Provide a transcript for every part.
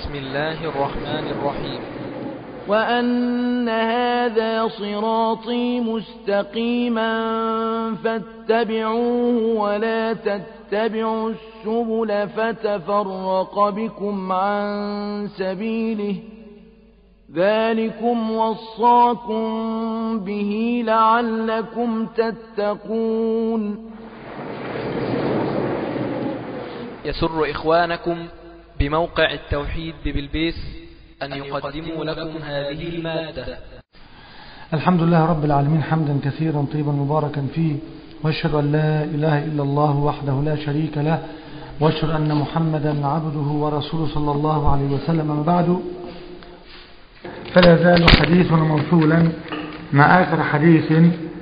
بسم الله الرحمن الرحيم وأن هذا صراطي مستقيما فاتبعوه ولا تتبعوا السبل فتفرق بكم عن سبيله ذلكم وصاكم به لعلكم تتقون يسر إخوانكم بموقع التوحيد ببلبيس أن يقدموا لكم هذه المادة الحمد لله رب العالمين حمدا كثيرا طيبا مباركا فيه واشهد أن لا إله إلا الله وحده لا شريك له واشهد أن محمدا عبده ورسوله صلى الله عليه وسلم أما بعد فلا يزال حديثنا موصولا مع آخر حديث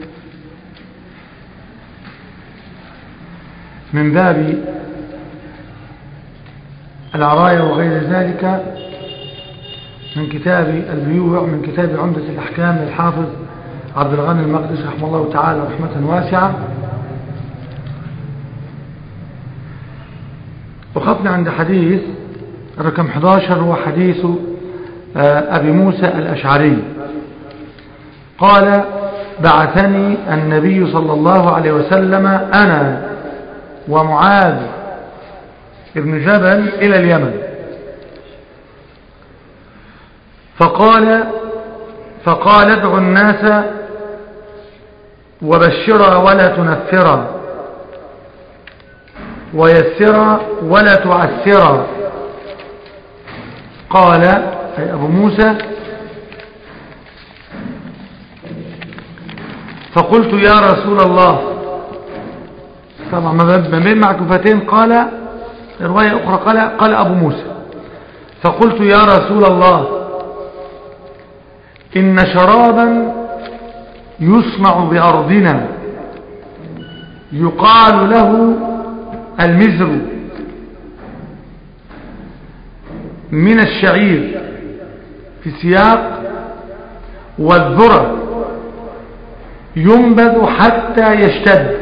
من باب العراية وغير ذلك من كتاب البيوع من كتاب عمدة الأحكام للحافظ عبد الغني المقدس رحمه الله تعالى رحمة واسعة وقفنا عند حديث رقم 11 هو حديث أبي موسى الأشعري قال بعثني النبي صلى الله عليه وسلم أنا ومعاذ ابن جبل إلى اليمن فقال فقال ادعوا الناس وبشرا ولا تنفرا ويسرا ولا تعسرا قال أي أبو موسى فقلت يا رسول الله طبعا ما بين معكوفتين قال رواية أخرى قال, قال أبو موسى فقلت يا رسول الله إن شرابا يصنع بأرضنا يقال له المزر من الشعير في سياق والذرة ينبذ حتى يشتد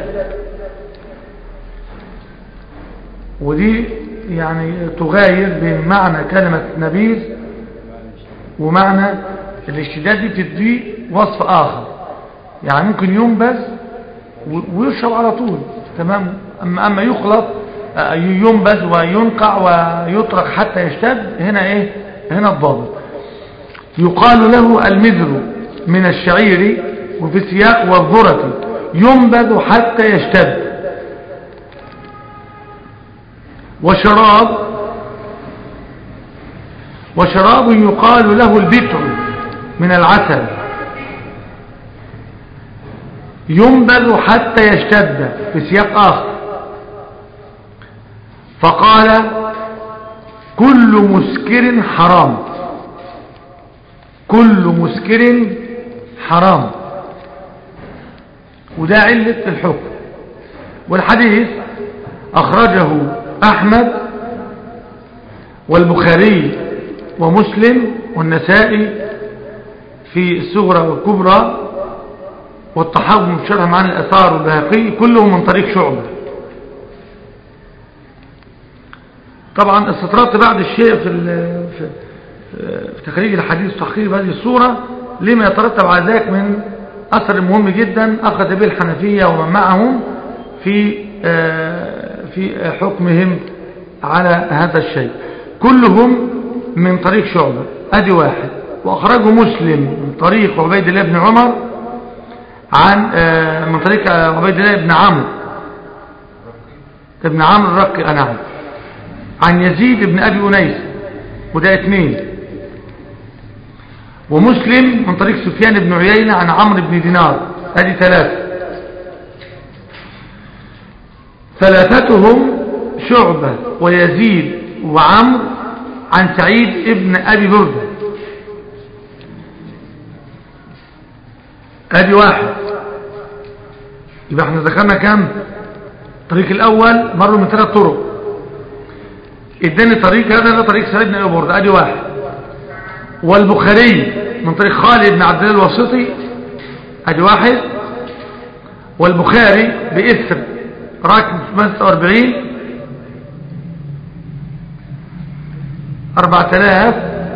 ودي يعني تغاير بين معنى كلمة نبيذ ومعنى الاشتداد دي بتدي وصف آخر يعني ممكن ينبذ ويشرب على طول تمام أما, أما يخلط ينبذ وينقع ويطرق حتى يشتد هنا ايه هنا الضابط يقال له المذر من الشعير وفي سياق والذرة ينبذ حتى يشتد وشراب وشراب يقال له البتر من العسل ينبذ حتى يشتد في سياق آخر فقال كل مسكر حرام كل مسكر حرام وده علة الحكم والحديث أخرجه أحمد والبخاري ومسلم والنسائي في الصغرى والكبرى والطحاوي من شرح معاني الأثار والبهقي كلهم من طريق شعبة طبعا استطردت بعد الشيء في, في, في تخريج الحديث وتحقيق هذه الصورة لما يترتب على ذلك من أثر مهم جدا أخذ به الحنفية ومن معهم في في حكمهم على هذا الشيء كلهم من طريق شعبة ادي واحد واخرجه مسلم من طريق عبيد الله بن عمر عن من طريق عبيد الله بن عمرو ابن عمرو الرقي انا عارف عن يزيد بن ابي انيس وده اثنين ومسلم من طريق سفيان بن عيينة عن عمرو بن دينار ادي ثلاثة ثلاثتهم شعبة ويزيد وعمرو عن سعيد ابن أبي بردة ادي واحد يبقى احنا ذكرنا كم الطريق الاول مروا من ثلاث طرق اداني طريق هذا ده طريق سعيد بن ابي بردة ادي واحد والبخاري من طريق خالد بن عبد الله الواسطي ادي واحد والبخاري باسم رقم 46 4000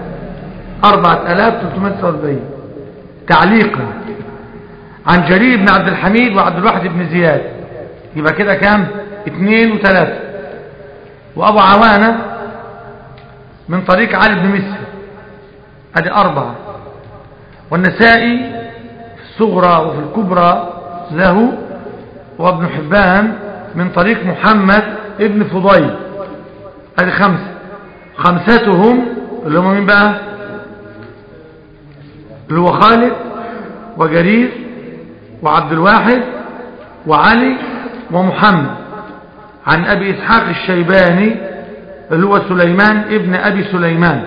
4349 تعليقا عن جرير بن عبد الحميد وعبد الواحد بن زياد يبقى كده كام اثنين وثلاثة وابو عوانة من طريق علي بن مسر ادي اربعة والنسائي في الصغرى وفي الكبرى له وابن حبان من طريق محمد ابن فضيل ادي خمسة خمستهم اللي هم مين بقى اللي هو خالد وجرير وعبد الواحد وعلي ومحمد عن أبي إسحاق الشيباني اللي هو سليمان ابن أبي سليمان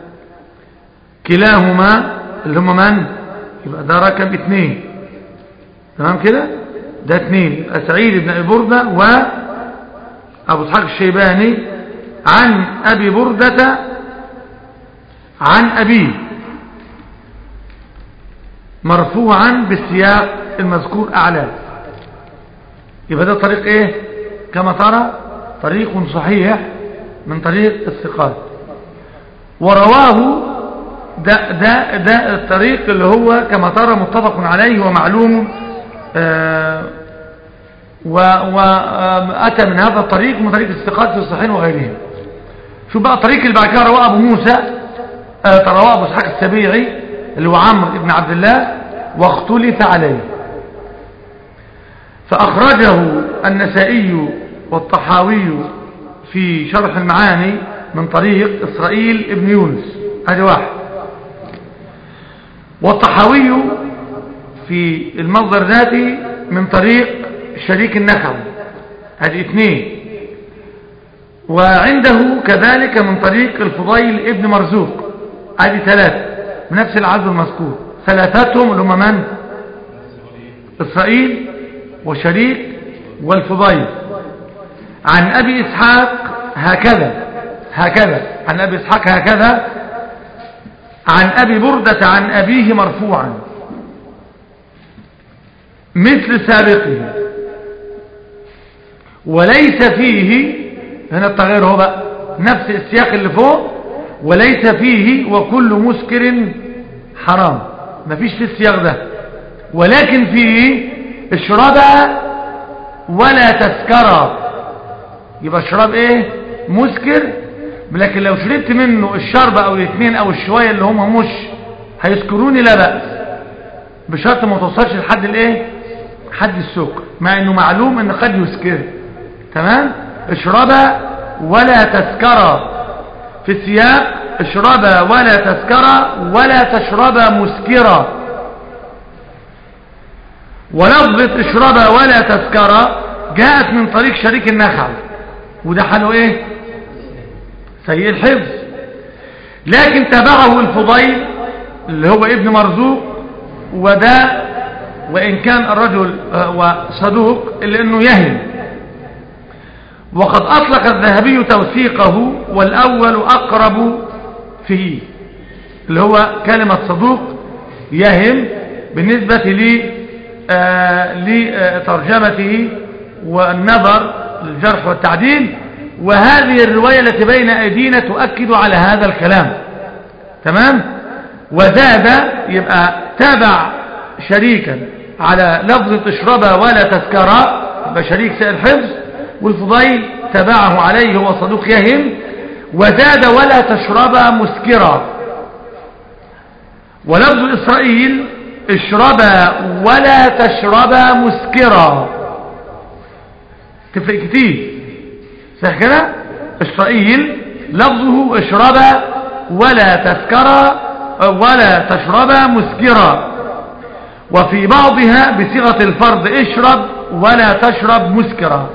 كلاهما اللي هم من يبقى ده رقم اثنين تمام كده ده اثنين يبقى سعيد بن أبي بردة وأبو إسحاق الشيباني عن أبي بردة عن أبيه مرفوعا بالسياق المذكور أعلى يبقى ده طريق ايه كما ترى طريق صحيح من طريق الثقات ورواه ده, ده, ده الطريق اللي هو كما ترى متفق عليه ومعلوم آه وأتى من هذا الطريق من طريق الثقات في الصحيحين وغيرهم شو بقى الطريق اللي بعد كده رواه أبو موسى آه رواه أبو اسحاق السبيعي اللي هو عمرو بن عبد الله واختلف عليه فأخرجه النسائي والطحاوي في شرح المعاني من طريق إسرائيل ابن يونس هذا واحد والطحاوي في المصدر ذاته من طريق شريك النخل هذه اثنين وعنده كذلك من طريق الفضيل ابن مرزوق هذه ثلاثة بنفس العدد المذكور ثلاثتهم اللي هم من إسرائيل وشريك والفضيل عن أبي إسحاق هكذا هكذا عن أبي إسحاق هكذا عن أبي بردة عن أبيه مرفوعا مثل سابقه وليس فيه هنا التغيير هو بقى نفس السياق اللي فوق وليس فيه وكل مسكر حرام مفيش في السياق ده ولكن فيه اشرب ولا تسكر يبقى الشراب ايه مسكر لكن لو شربت منه الشرب او الاثنين او الشوية اللي هم مش هيسكروني لا بأس بشرط ما توصلش لحد الايه حد السكر مع انه معلوم ان قد يسكر تمام اشرب ولا تسكر في السياق اشرب ولا تسكر ولا تشرب مسكرا ولفظة اشرب ولا تسكر جاءت من طريق شريك النخل وده حاله ايه سيء الحفظ لكن تبعه الفضيل اللي هو ابن مرزوق وده وإن كان الرجل صدوق إلا أنه يهم وقد أطلق الذهبي توثيقه والأول أقرب فيه اللي هو كلمة صدوق يهم بالنسبة لي آه لترجمته والنظر للجرح والتعديل وهذه الرواية التي بين أيدينا تؤكد على هذا الكلام تمام وزاد يبقى تابع شريكا على لفظة اشرب ولا تذكرا يبقى شريك سائل الحفظ والفضيل تبعه عليه هو صدوق يهم وزاد ولا تشرب مسكرا ولفظ إسرائيل اشرب ولا تشرب مسكرا تفرق كتير صح كده إسرائيل لفظه اشرب ولا تسكر ولا تشرب مسكرا وفي بعضها بصيغة الفرض اشرب ولا تشرب مسكرا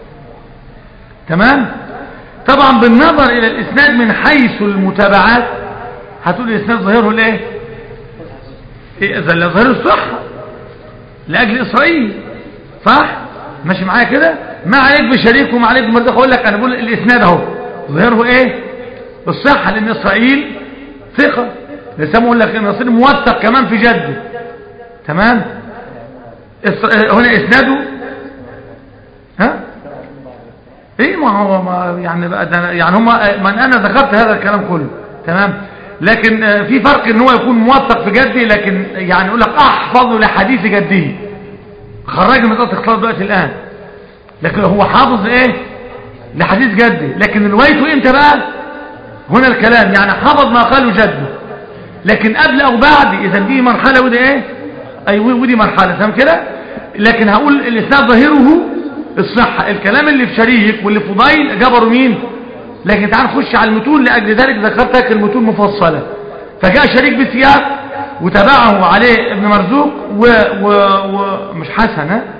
تمام طبعا بالنظر الى الاسناد من حيث المتابعات هتقول الاسناد ظاهره الايه ايه اذا ظاهر الصحة لاجل اسرائيل صح ماشي معايا كده ما عليك بشريك وما عليك بمرزق اقول لك انا بقول الاسناد اهو ظاهره ايه الصحة لان اسرائيل ثقة لسه بقول لك ان اسرائيل موثق كمان في جده تمام هنا اسناده ها ايه ما هو ما يعني بقى ده يعني هم من انا ذكرت هذا الكلام كله تمام لكن آه، في فرق ان هو يكون موثق في جده لكن يعني يقول لك احفظ لحديث جده خرج من مساله اختلاط دلوقتي الان لكن هو حافظ ايه لحديث جده لكن روايته امتى بقى هنا الكلام يعني حفظ ما قاله جده لكن قبل او بعد اذا دي مرحله ودي ايه اي ودي مرحله تمام كده لكن هقول الاسناد ظاهره الصحه الكلام اللي في شريك واللي في فضيل جبروا مين لكن تعال نخش على المتون لاجل ذلك ذكرت لك المتون مفصله فجاء شريك بسياق وتبعه عليه ابن مرزوق و, و... و... مش حسن ها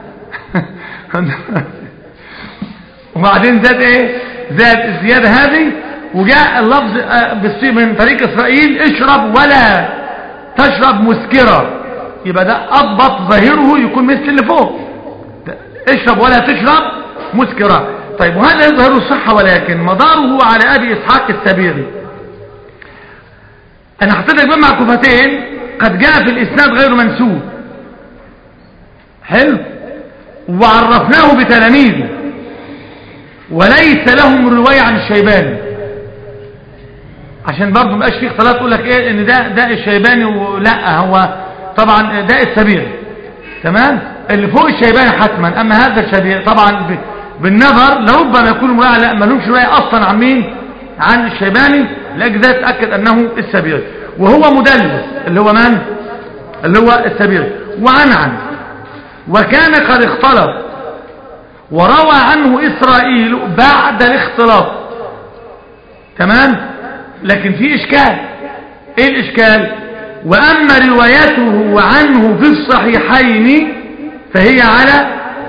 وبعدين زاد ايه زاد الزياده هذه وجاء اللفظ آه، بالصي- من طريق اسرائيل اشرب ولا تشرب مسكرة يبقى ده اضبط ظاهره يكون مثل اللي فوق اشرب ولا تشرب مسكرة طيب وهذا يظهر الصحة ولكن مداره على ابي اسحاق السبيعي انا حطيت لك بمع كفتين قد جاء في الاسناد غير منسوب حلو وعرفناه بتلاميذه وليس لهم رواية عن الشيباني عشان برضه مبقاش فيه اختلاط يقول لك ايه ان ده ده الشيباني ولا هو طبعا ده السبيعي تمام اللي فوق الشيباني حتما اما هذا الشبيعي طبعا ب- بالنظر لربما يكون امرأة لا ما لهمش رواية اصلا عن مين عن الشيباني لاجل ده تاكد انه السبيعي وهو مدلس اللي هو من اللي هو السبيعي وعن عن وكان قد اختلط وروى عنه إسرائيل بعد الاختلاط تمام لكن في إشكال إيه الإشكال وأما روايته عنه في الصحيحين فهي على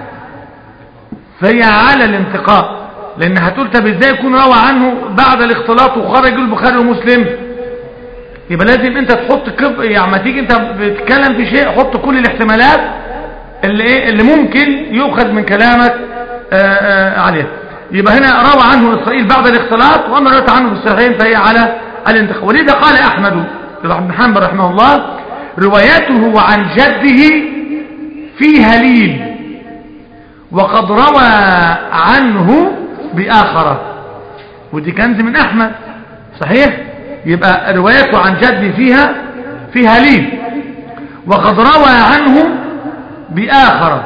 فهي على الانتقاء لأن هتقول طب إزاي يكون روى عنه بعد الاختلاط وخرج البخاري ومسلم يبقى لازم انت تحط كب يعني ما تيجي انت بتتكلم في شيء حط كل الاحتمالات اللي ايه اللي ممكن يؤخذ من كلامك آآ آآ عليه يبقى هنا روى عنه اسرائيل بعد الاختلاط واما رويت عنه في الصحيحين فهي على الانتقاء ولذا قال احمد بن حنبل رحمه الله روايته عن جده في هليل وقد روى عنه بآخرة ودي كنز من احمد صحيح يبقى روايته عن جدي فيها في هليل وقد روى عنه بآخرة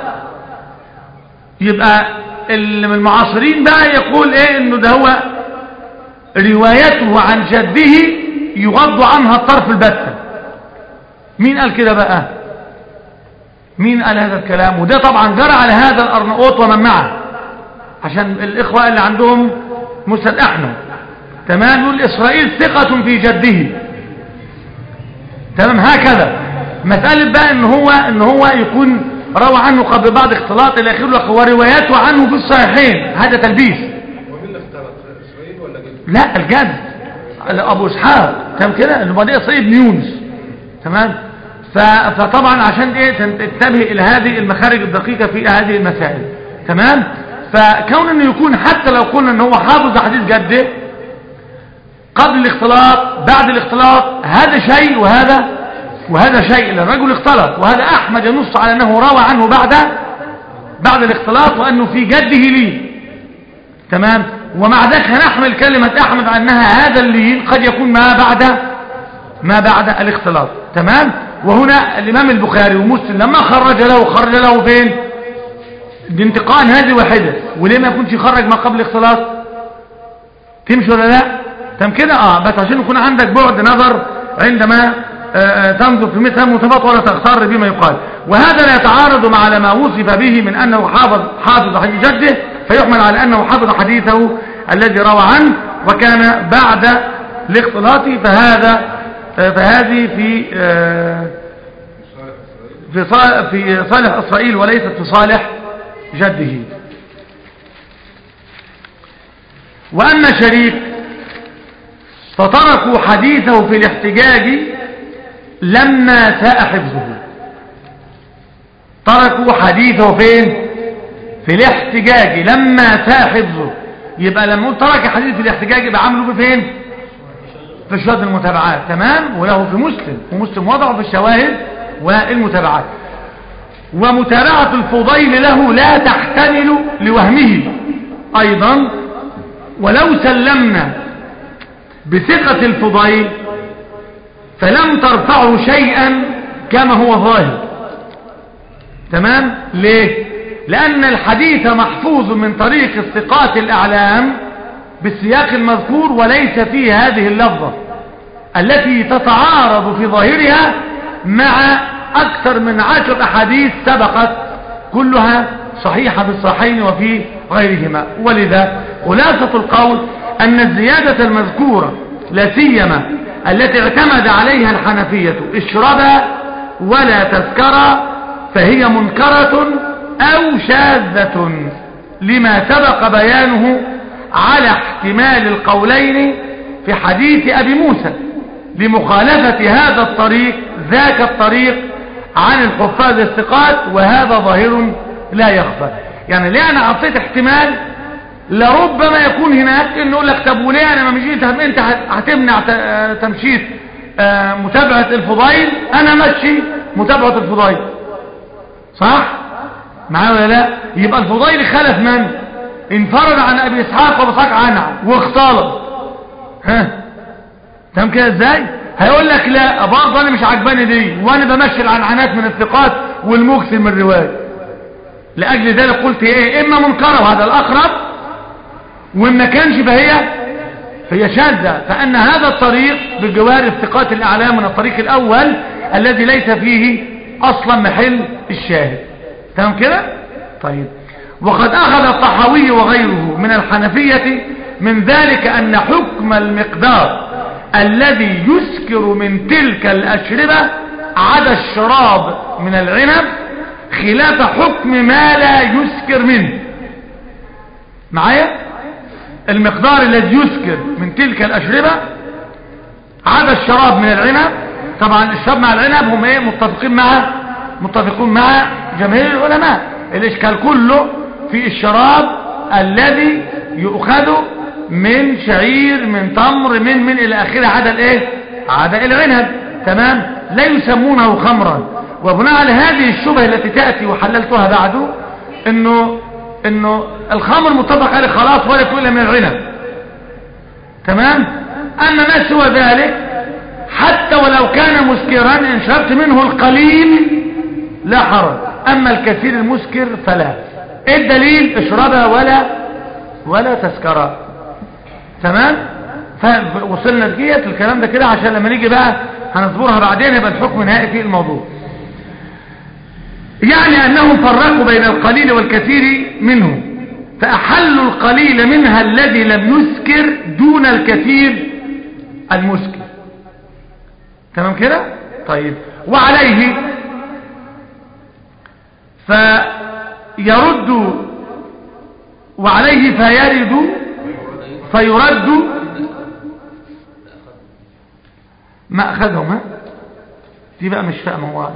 يبقى اللي من المعاصرين بقى يقول ايه انه ده هو روايته عن جده يغض عنها الطرف البتة مين قال كده بقى مين قال هذا الكلام وده طبعا جرى على هذا الارناؤوط ومن معه عشان الاخوة اللي عندهم مسند احمد تمام يقول اسرائيل ثقة في جده تمام هكذا مسألة بقى ان هو ان هو يكون روى عنه قبل بعض اختلاط الى اخره لك ورواياته عنه في الصحيحين هذا تلبيس ومين اللي اختلط اسرائيل ولا جد لا الجد ابو اسحاق تمام كده اللي بعديه اسرائيل بن يونس تمام ف- فطبعا عشان ايه تن- تنتبه الى هذه المخارج الدقيقة في هذه المسائل تمام فكون انه يكون حتى لو قلنا ان هو حافظ حديث جده قبل الاختلاط بعد الاختلاط هذا شيء وهذا وهذا شيء لأن الرجل اختلط وهذا أحمد ينص على أنه روى عنه بعد بعد الاختلاط وأنه في جده لي تمام ومع ذلك هنحمل كلمة أحمد على أنها هذا اللين قد يكون ما بعد ما بعد الاختلاط تمام وهنا الإمام البخاري ومسلم لما خرج له خرج له فين بانتقاء هذه واحدة وليه ما يكونش يخرج ما قبل الاختلاط تمشي ولا لا تم كده اه بس عشان يكون عندك بعد نظر عندما آه، آه، تنظر في مثل متفق ولا تغتر بما يقال وهذا لا يتعارض مع ما وصف به من انه حافظ حافظ حديث جده فيحمل على انه حافظ حديثه الذي روى عنه وكان بعد الاختلاط فهذا آه، فهذه في آه، في صا- في صالح اسرائيل وليست في صالح جده واما شريك فتركوا حديثه في الاحتجاج لما ساء حفظه تركوا حديثه فين في الاحتجاج لما ساء حفظه يبقى لما نقول ترك حديث في الاحتجاج يبقى عمله بفين في شهادة المتابعات تمام وله في مسلم ومسلم وضعه في الشواهد والمتابعات ومتابعة الفضيل له لا تحتمل لوهمه أيضا ولو سلمنا بثقة الفضيل فلم ترفعه شيئا كما هو ظاهر تمام ليه لأن الحديث محفوظ من طريق الثقات الأعلام بالسياق المذكور وليس فيه هذه اللفظة التي تتعارض في ظاهرها مع أكثر من عشر أحاديث سبقت كلها صحيحة بالصحيحين وفي غيرهما ولذا خلاصة القول أن الزيادة المذكورة لا سيما التي اعتمد عليها الحنفية اشربا ولا تذكرا فهي منكرة أو شاذة لما سبق بيانه على احتمال القولين في حديث أبي موسى لمخالفة هذا الطريق ذاك الطريق عن الحفاظ الثقات وهذا ظاهر لا يخفى يعني ليه أنا أعطيت احتمال لربما يكون هناك انه يقول لك طب وليه انا ما مشيت انت هتمنع تمشيت متابعة الفضيل انا مشي متابعة الفضيل صح معاه ولا لا يبقى الفضيل خلف من انفرد عن ابي اسحاق وابو اسحاق عنه واختلط ها تمام كده ازاي هيقول لك لا برضه انا مش عجباني دي وانا بمشي العنعنات من الثقات والمكسر من الروايه لاجل ذلك قلت ايه اما منكره وهذا الاقرب وإن ما كانش فهي هي شاذة فأن هذا الطريق بجوار الثقات الأعلام من الطريق الأول الذي ليس فيه أصلا محل الشاهد تمام كده طيب وقد أخذ الطحاوي وغيره من الحنفية من ذلك أن حكم المقدار الذي يسكر من تلك الأشربة عدا الشراب من العنب خلاف حكم ما لا يسكر منه معايا المقدار الذي يسكر من تلك الأشربة عدا الشراب من العنب طبعا الشراب مع العنب هم ايه متفقين مع متفقون مع جماهير العلماء الاشكال كله في الشراب الذي يؤخذ من شعير من تمر من من الى اخره عدا الايه عدا العنب تمام لا يسمونه خمرا وبناء على هذه الشبهه التي تاتي وحللتها بعده انه انه الخمر متفق عليه خلاص ولا يكون من العنب تمام اما ما سوى ذلك حتى ولو كان مسكرا ان شربت منه القليل لا حرج اما الكثير المسكر فلا ايه الدليل اشربها ولا ولا تسكرا تمام فوصلنا لجية الكلام ده كده عشان لما نيجي بقى هنصبرها بعدين يبقى الحكم نهائي في الموضوع يعني أنهم فرقوا بين القليل والكثير منه فأحلوا القليل منها الذي لم يسكر دون الكثير المسكر تمام كده طيب وعليه فيرد وعليه فيرد فيرد ما أخذهم ها دي بقى مش فاهم هو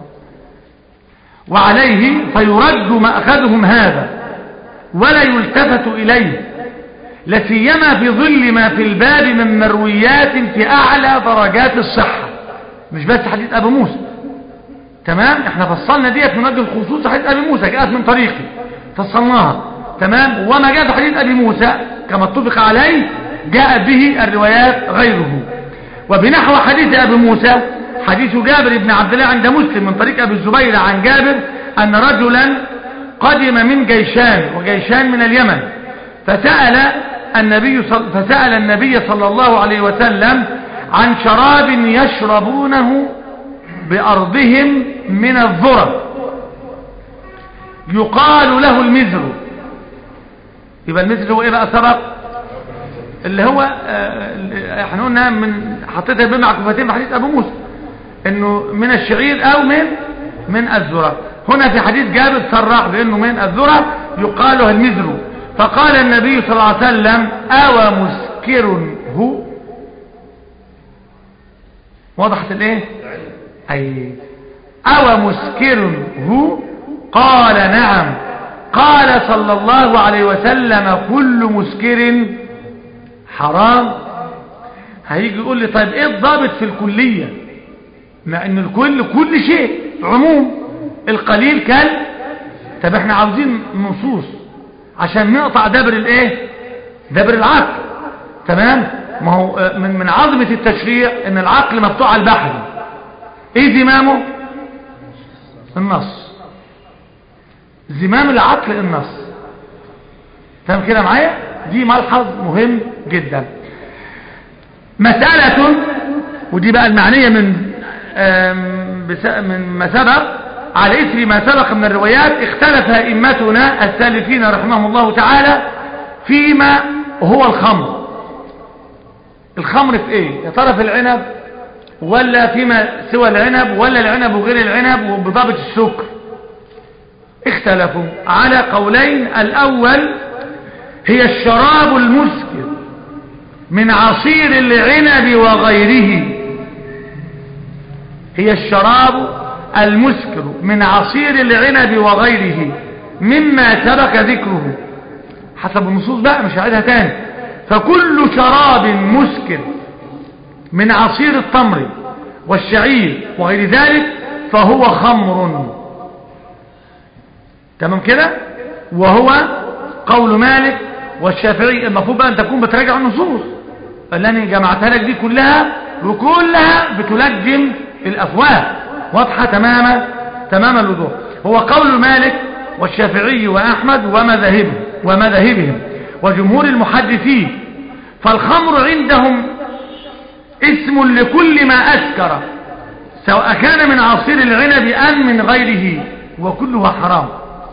وعليه فيرد مأخذهم هذا ولا يلتفت إليه لسيما في ظل ما في الباب من مرويات في أعلى درجات الصحة مش بس حديث أبو موسى تمام احنا فصلنا ديت من وجه الخصوص حديث أبي موسى جاءت من طريقي فصلناها تمام وما جاء في حديث أبي موسى كما اتفق عليه جاء به الروايات غيره وبنحو حديث أبي موسى حديث جابر بن عبد الله عند مسلم من طريق أبي الزبير عن جابر أن رجلا قدم من جيشان وجيشان من اليمن فسأل النبي صل فسأل النبي صلى الله عليه وسلم عن شراب يشربونه بأرضهم من الذرة يقال له المزر يبقى المزر هو ايه بقى سبق اللي هو اه احنا قلنا من حطيتها بين معكوفتين بحديث ابو موسى انه من الشعير او من من الذرة هنا في حديث جابر صرح بانه من الذرة يقال له المزر فقال النبي صلى الله عليه وسلم او مسكر هو وضحت الايه اي او مسكر هو قال نعم قال صلى الله عليه وسلم كل مسكر حرام هيجي يقول لي طيب ايه الضابط في الكلية مع ان الكل كل شيء عموم القليل كل طب احنا عاوزين نصوص عشان نقطع دبر الايه دبر العقل تمام ما هو آه، من من عظمة التشريع ان العقل مفتوح على البحر ايه زمامه النص زمام العقل النص تمام كده معايا دي ملحظ مهم جدا مسألة ودي بقى المعنية من آم، بس- من ما سبق على إثر ما سبق من الروايات اختلف أئمتنا السالفين رحمهم الله تعالى فيما هو الخمر الخمر في ايه يا ترى في العنب ولا فيما سوى العنب ولا العنب وغير العنب وبضابط السكر اختلفوا على قولين الأول هي الشراب المسكر من عصير العنب وغيره هي الشراب المسكر من عصير العنب وغيره مما سبق ذكره حسب النصوص بقى مش هعيدها تاني فكل شراب مسكر من عصير التمر والشعير وغير ذلك فهو خمر تمام كده وهو قول مالك والشافعي المفروض بقى ان تكون بتراجع النصوص اللي انا جمعتها لك دي كلها وكلها بتلجم الافواه واضحه تماما تمام الوضوح هو قول مالك والشافعي واحمد ومذاهبهم ومذاهبهم وجمهور المحدثين فالخمر عندهم اسم لكل ما اسكر سواء كان من عصير العنب ام من غيره وكلها حرام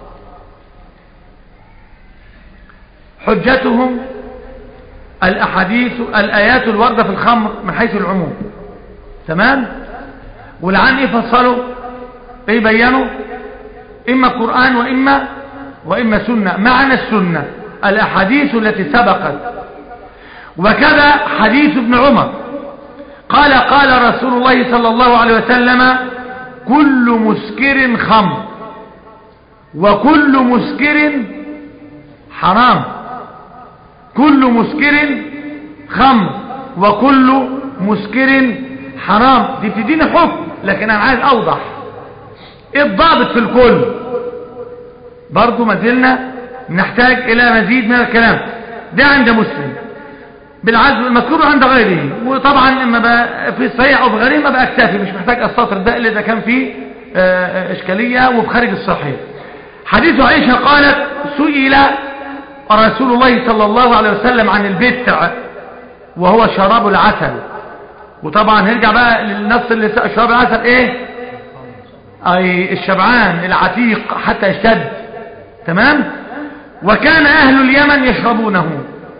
حجتهم الأحاديث الآيات الواردة في الخمر من حيث العموم تمام والعن ايه فصلوا ايه بينوا اما قرآن واما واما سنة معنى السنة الأحاديث التي سبقت وكذا حديث ابن عمر قال قال رسول الله صلى الله عليه وسلم كل مسكر خمر وكل مسكر حرام كل مسكر خمر وكل مسكر حرام دي بتديني حكم لكن انا عايز اوضح ايه الضابط في الكل برضو ما زلنا نحتاج الى مزيد من الكلام ده عند مسلم بالعزم المذكور عند غيره وطبعا اما بقى في الصحيح او في غيره ما بقى اكتفي مش محتاج السطر ده اللي ده كان فيه آه، آه، اشكاليه وفي خارج الصحيح حديث عائشه قالت سئل رسول الله صلى الله عليه وسلم عن البتع وهو شراب العسل وطبعا هنرجع بقى للنص اللي سأل شراب العسل ايه اي الشبعان العتيق حتى يشتد تمام وكان اهل اليمن يشربونه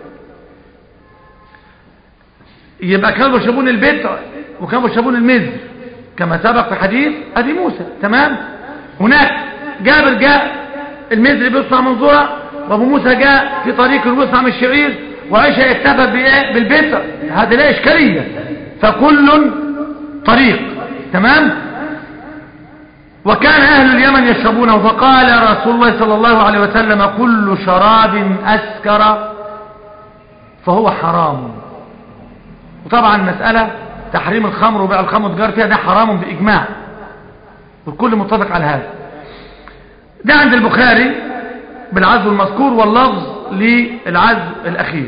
يبقى كانوا بيشربون البتع وكانوا بيشربون المزر كما سبق في حديث ابي موسى تمام هناك جابر جاء المزر بيصنع من ذره وابو موسى جاء في طريق بيصنع من الشعير وعائشه اكتفت بايه بالبتع هذه لا اشكاليه فكل طريق تمام وكان اهل اليمن يشربونه فقال رسول الله صلى الله عليه وسلم كل شراب اسكر فهو حرام وطبعا مسألة تحريم الخمر وبيع الخمر وتجار فيها ده حرام بإجماع والكل متفق على هذا ده عند البخاري بالعزو المذكور واللفظ للعزو الأخير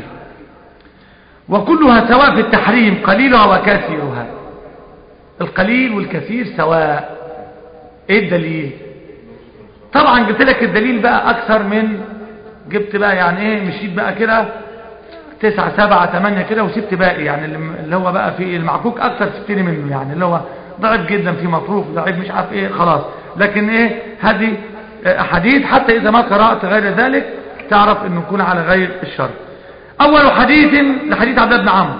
وكلها سواء في التحريم قليلها وكثيرها القليل والكثير سواء ايه الدليل طبعا جبت لك الدليل بقى اكثر من جبت بقى يعني ايه مشيت بقى كده تسعة سبعة تمانية كده وسبت باقي يعني اللي هو بقى في المعكوك اكثر سبتني منه يعني اللي هو ضعيف جدا في مطروق ضعيف مش عارف ايه خلاص لكن ايه هذه حديث حتى اذا ما قرأت غير ذلك تعرف انه يكون على غير الشرط اول حديث لحديث عبد الله بن عمرو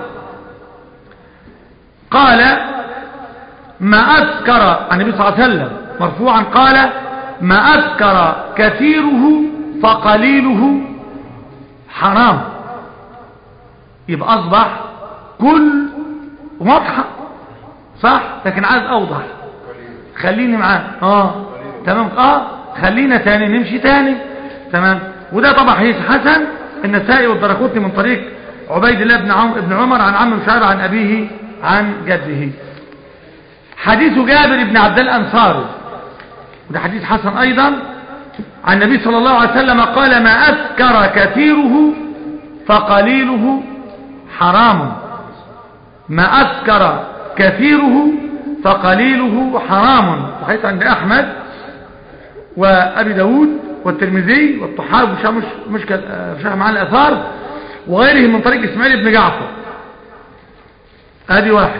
قال ما اذكر عن النبي صلى الله عليه وسلم مرفوعا قال ما اذكر كثيره فقليله حرام يبقى اصبح كل واضحه صح لكن عايز اوضح خليني معاه اه تمام اه خلينا تاني نمشي تاني تمام وده طبعا حديث حسن النسائي والدرقطني من طريق عبيد الله بن عمرو بن عمر عن عم مشعر عن ابيه عن جده حديث جابر بن عبد الانصاري وده حديث حسن ايضا عن النبي صلى الله عليه وسلم قال ما اذكر كثيره فقليله حرام ما أسكر كثيره فقليله حرام صحيح عند أحمد وأبي داود والترمذي والطحاوي مش مش مش مش مع الأثار وغيره من طريق إسماعيل بن جعفر هذه واحد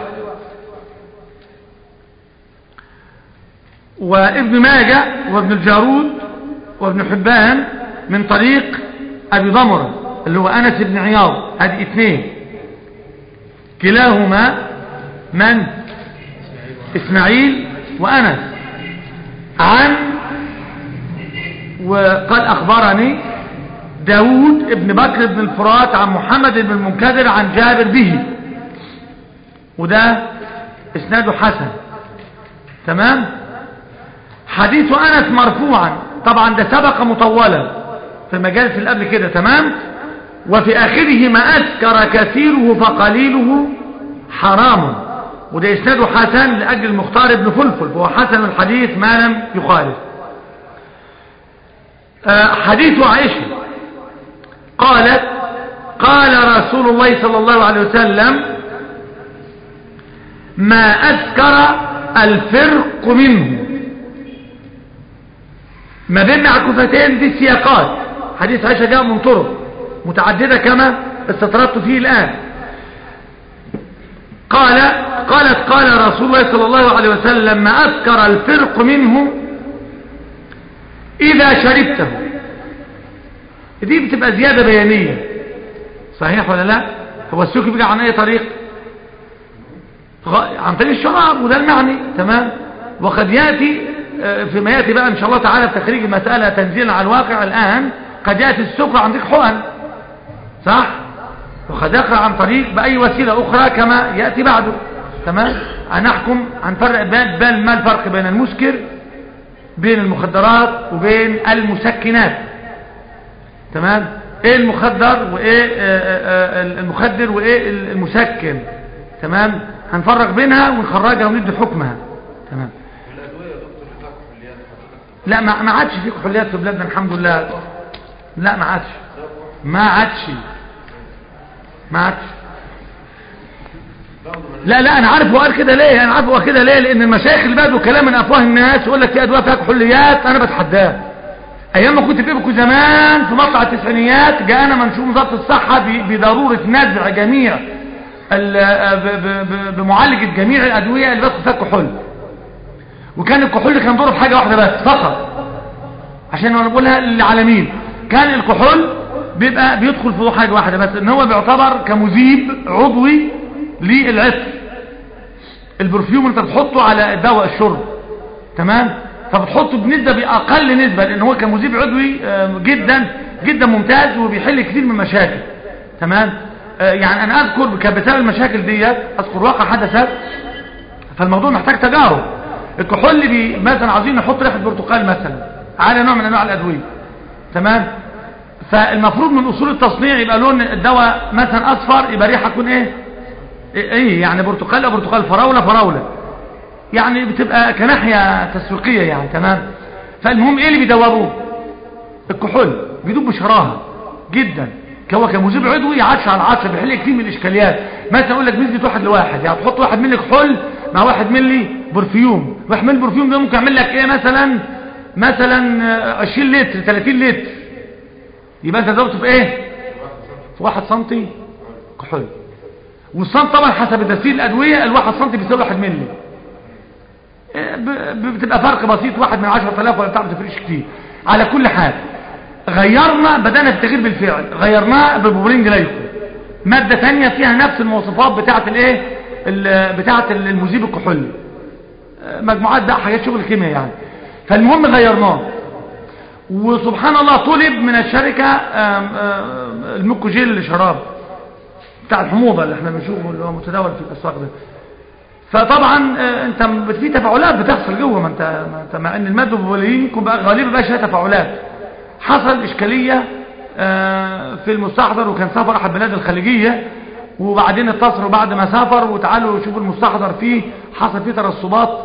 وابن ماجه وابن الجارود وابن حبان من طريق أبي ضمرة اللي هو أنس بن عياض هذه اثنين كلاهما من إسماعيل وأنس عن وقال أخبرني داود ابن بكر بن الفرات عن محمد بن المنكدر عن جابر به وده اسناده حسن تمام حديث أنس مرفوعا طبعا ده سبق مطولا في المجالس اللي قبل كده تمام وفي آخره ما أسكر كثيره فقليله حرام وده إسناده حسن لأجل المختار بن فلفل وهو حسن الحديث ما لم يخالف آه حديث عائشة قالت قال رسول الله صلى الله عليه وسلم ما أسكر الفرق منه ما بين معكوفتين دي سياقات حديث عائشة جاء من طرق متعددة كما استطردت فيه الآن قال قالت قال رسول الله صلى الله عليه وسلم ما أذكر الفرق منه إذا شربته دي بتبقى زيادة بيانية صحيح ولا لا هو السوق بيجي عن أي طريق عن طريق الشراب وده المعني تمام وقد يأتي فيما يأتي بقى إن شاء الله تعالى في تخريج المسألة تنزيلا على الواقع الآن قد يأتي السكر عن طريق حقن صح وقد يقع عن طريق بأي وسيلة أخرى كما يأتي بعده تمام هنحكم هنفرق بين ما الفرق بين المسكر بين المخدرات وبين المسكنات تمام ايه المخدر وايه المخدر وايه المسكن تمام هنفرق بينها ونخرجها وندي حكمها تمام لا ما ما عادش في كحوليات في بلادنا الحمد لله لا ما عادش ما عادش ما عادش لا لا انا عارف هو قال كده ليه انا عارف هو كده ليه لان المشايخ اللي بدوا كلام من افواه الناس يقول لك في ادويه فيها كحوليات انا بتحداه ايام ما كنت بيبكوا زمان في مطلع التسعينيات جاءنا منشور وزاره الصحه بضروره نزع جميع بمعالجه جميع الادويه اللي بدخل فيها كحول وكان الكحول كان دوره في حاجه واحده بس فقط عشان انا بقولها للعالمين كان الكحول بيبقى بيدخل في حاجه واحده بس ان هو بيعتبر كمذيب عضوي للعطر البرفيوم انت بتحطه على دواء الشرب تمام فبتحطه بنسبه باقل نسبه لان هو كمذيب عضوي جدا جدا ممتاز وبيحل كثير من المشاكل تمام يعني انا اذكر كان بسبب المشاكل ديت اذكر واقع حدثت فالموضوع محتاج تجارب الكحول اللي بي مثلا عاوزين نحط ريحه برتقال مثلا على نوع من انواع الادويه تمام فالمفروض من اصول التصنيع يبقى لون الدواء مثلا اصفر يبقى ريحه تكون ايه ايه يعني برتقال او برتقال فراوله فراوله يعني بتبقى كناحيه تسويقيه يعني تمام فالمهم ايه اللي بيدوبوه الكحول بيدوب بشراهه جدا هو كمذيب عضوي عطش على العطش بيحل كتير من الاشكاليات مثلا اقول لك نسبه واحد لواحد يعني تحط واحد ملي كحول مع واحد ملي برفيوم واحد ملي برفيوم ده ممكن يعمل لك ايه مثلا مثلا 20 لتر 30 لتر يبقى انت ضربته في ايه في 1 سم كحول والسم طبعا حسب تسييل الادويه الواحد سم بيساوي 1 ملي بتبقى فرق بسيط واحد من 10000 ولا بتاع ما تفرقش كتير على كل حال غيرنا بدأنا في التغيير بالفعل غيرناه ببوبلين جلايكو مادة ثانية فيها نفس المواصفات بتاعة الايه بتاعة المذيب الكحولي مجموعات بقى حاجات شغل كيمياء يعني فالمهم غيرناه وسبحان الله طلب من الشركة الميكوجيل لشراب بتاع الحموضة اللي احنا بنشوفه اللي هو متداول في الاسواق ده فطبعا انت في تفاعلات بتحصل جوه ما انت ما انت مع ان الماده البوليين يكون بقى غالبا بقى فيها تفاعلات حصل اشكاليه في المستحضر وكان سافر احد بلاد الخليجيه وبعدين اتصلوا بعد ما سافر وتعالوا شوفوا المستحضر فيه حصل فيه ترسبات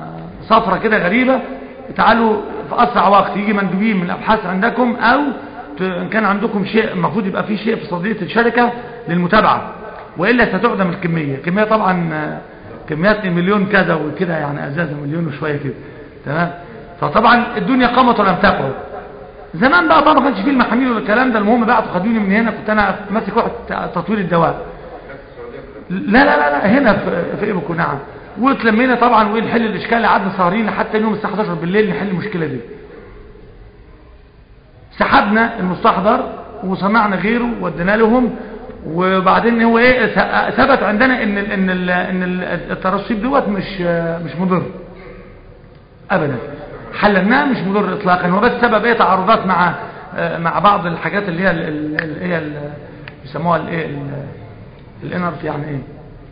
صفرة كده غريبة تعالوا في أسرع وقت يجي مندوبين من الأبحاث عندكم أو ت- ان كان عندكم شيء المفروض يبقى في شيء في صدريه الشركه للمتابعه والا ستعدم الكميه الكميه طبعا آه، كميات مليون كذا وكده يعني ازازه مليون وشويه كده تمام فطبعا الدنيا قامت ولم تقعد زمان بقى طبعا ما كانش فيه المحاميل ولا الكلام ده المهم بعتوا خدوني من هنا كنت انا ماسك واحد تطوير الدواء لا لا لا, لا هنا في, في ايبكو نعم واتلمينا طبعا وايه نحل الاشكال قعدنا سهرين لحتى يوم الساعه 11 بالليل نحل المشكله دي سحبنا المستحضر وصنعنا غيره ودينا لهم وبعدين هو ايه ث- ثبت عندنا ان ال ان ال ان ال- الترشيب دوت مش مش مضر ابدا حللناه مش مضر اطلاقا هو بس سبب ايه تعارضات مع آه، مع بعض الحاجات اللي هي ال- ال- ال- هي ال- بيسموها الايه ال- الانرت يعني ايه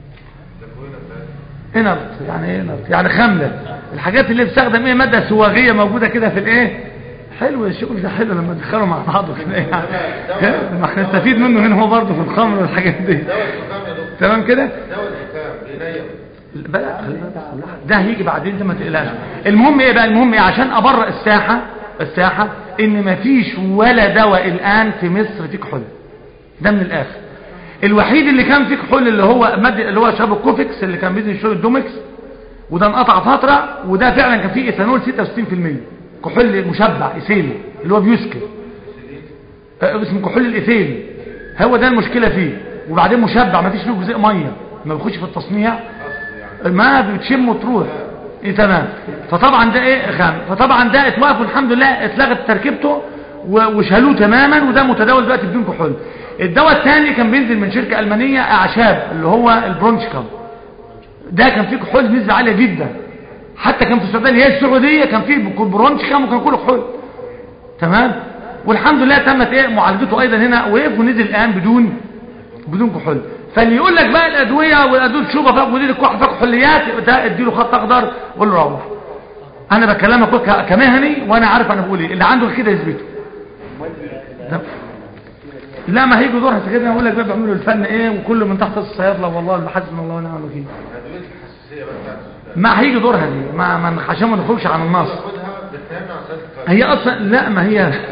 انرت يعني ايه انرت يعني خامله الحاجات اللي بتستخدم ايه ماده سواغيه موجوده كده في الايه حلو الشغل ده حلو لما تدخلوا مع بعض كده يعني ما احنا نستفيد منه هنا هو برضه في الخمر والحاجات دي دواء الزكام يا دكتور تمام كده دواء الزكام بينيم بلا خلي بالك، ده هيجي بعدين انت ما تقلقش المهم ايه بقى المهم ايه عشان ابرئ الساحه الساحه ان مفيش ولا دواء الان في مصر فيه كحول ده من الاخر الوحيد اللي كان فيه كحول اللي هو مادة اللي هو شاب الكوفكس اللي كان بيدي شويه الدومكس وده انقطع فتره وده فعلا كان فيه ايثانول 66% كحول مشبع ايثيلي اللي هو بيسكر آه، اسمه كحول الايثيلي هو ده المشكله فيه وبعدين مشبع ما فيش فيه جزء ميه ما بيخش في التصنيع ما بتشم وتروح ايه تمام فطبعا ده ايه خام فطبعا ده اتوقف والحمد لله اتلغت تركيبته و- وشالوه تماما وده متداول دلوقتي بدون كحول الدواء الثاني كان بينزل من شركه المانيه اعشاب اللي هو البرونشكام ده كان فيه كحول نسبه عاليه جدا حتى كان في السعوديه اللي هي السعوديه كان فيه برونشكام وكان كله كحول تمام والحمد لله تمت ايه معالجته ايضا هنا وقف ونزل الان بدون بدون كحول فاللي يقول لك بقى الادويه والادويه شوبه فيها مدير الكحول فيها كحوليات يبقى ده اديله خط اخضر وقول له روح انا بكلمك ك- كمهني وانا عارف انا بقول ايه اللي عنده كده يثبته ده- لا ما هيجوا دورها سيدنا اقول لك بقى بيعملوا الفن ايه وكله من تحت الصيادله والله اللي حسبنا الله ونعم الوكيل ادويه الحساسيه بقى بتاعته ما هيجي دورها دي ما ما عشان ما نخرجش عن النص باخدها بتنامني على اساس هي اصلا لا ما هي قبل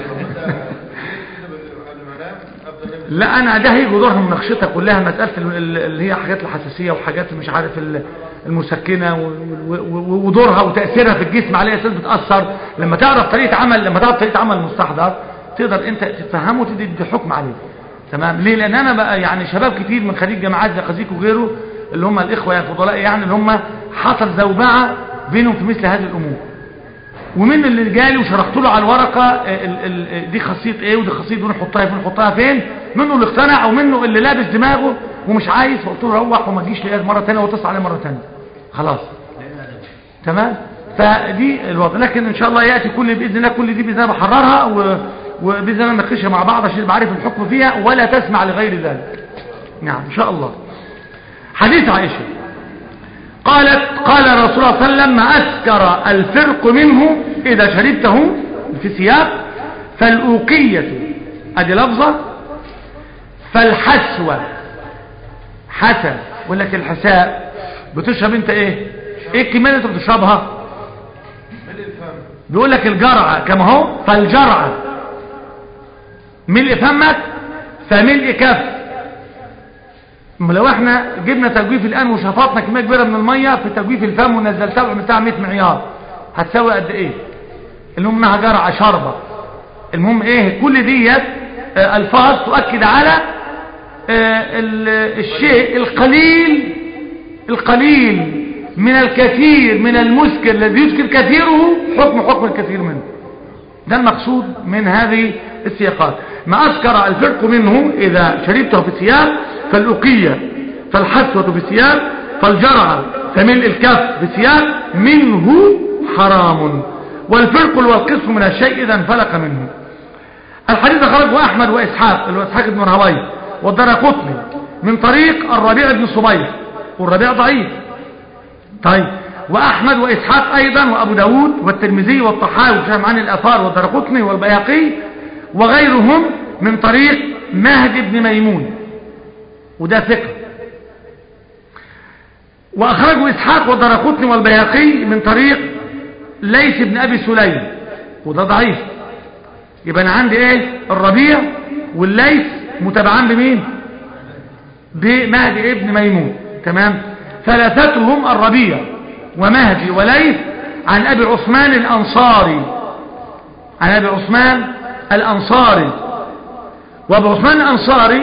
ما انام افضل انام لا انا ده هيجي دورها مناقشتها كلها مساله ال- ال- اللي هي حاجات الحساسيه وحاجات مش عارف ال- المسكنه و- و- و- ودورها وتاثيرها في الجسم على اساس بتاثر لما تعرف طريقه عمل لما تعرف طريقه عمل المستحضر تقدر انت تفهمه وتدي تدي حكم عليه تمام ليه لان انا بقى يعني شباب كتير من خريج جامعات زي خزيك وغيره اللي هم الاخوه يا الفضلاء يعني اللي هم حصل زوبعه بينهم في مثل هذه الامور ومن اللي جالي وشرحت له على الورقة ال ال دي خاصية ايه ودي خاصية دي نحطها فين نحطها فين منه اللي اقتنع ومنه اللي لابس دماغه ومش عايز فقلت له روح وما تجيش لقيت مرة تانية وتصل عليه مرة تانية خلاص تمام فدي الوضع لكن ان شاء الله يأتي كل بإذن الله كل دي بإذن الله بحررها و- وبإذن الله نناقشها مع بعض عشان يبقى عارف الحكم فيها ولا تسمع لغير ذلك نعم ان شاء الله حديث عائشة قالت قال رسول الله صلى الله عليه وسلم ما أسكر الفرق منه إذا شربته في ثياب فالأوقية أدي لفظة فالحسوة حسن يقول لك الحساء بتشرب انت ايه ايه الكمية اللي انت بتشربها ملء الفم بيقول لك الجرعة كما هو فالجرعة ملء فمك فملء كف أما لو احنا جبنا تجويف الان وشفطنا كميه كبيره من الميه في تجويف الفم ونزلتها وعملتها 100 معيار هتساوي قد ايه المهم انها جرعه شربه المهم ايه كل ديت آه، الفاظ تؤكد على آه، ال- الشيء القليل القليل من الكثير من المسكر الذي يسكر كثيره حكم حكم الكثير منه ده المقصود من هذه السياقات ما أسكر الفرق منه إذا شربته في ثياب فالأقية فالحسوة في ثياب فالجرعة فملء الكف في ثياب منه حرام والفرق والقسم من الشيء إذا انفلق منه الحديث خرجه أحمد وإسحاق اللي هو إسحاق بن راهويه والدرقطني من طريق الربيع بن صبيح والربيع ضعيف طيب وأحمد وإسحاق أيضا وأبو داود والترمذي والطحاوي وشام عن الأثار والدرقطني والبياقي وغيرهم من طريق مهد بن ميمون وده ثقة وأخرجوا إسحاق والدرقطني والبياقي من طريق ليث بن أبي سليم وده ضعيف يبقى انا عندي ايه الربيع والليث متابعان بمين بمهدي ابن ميمون تمام ثلاثتهم الربيع ومهدي وليث عن ابي عثمان الانصاري عن ابي عثمان الانصاري وابو عثمان الانصاري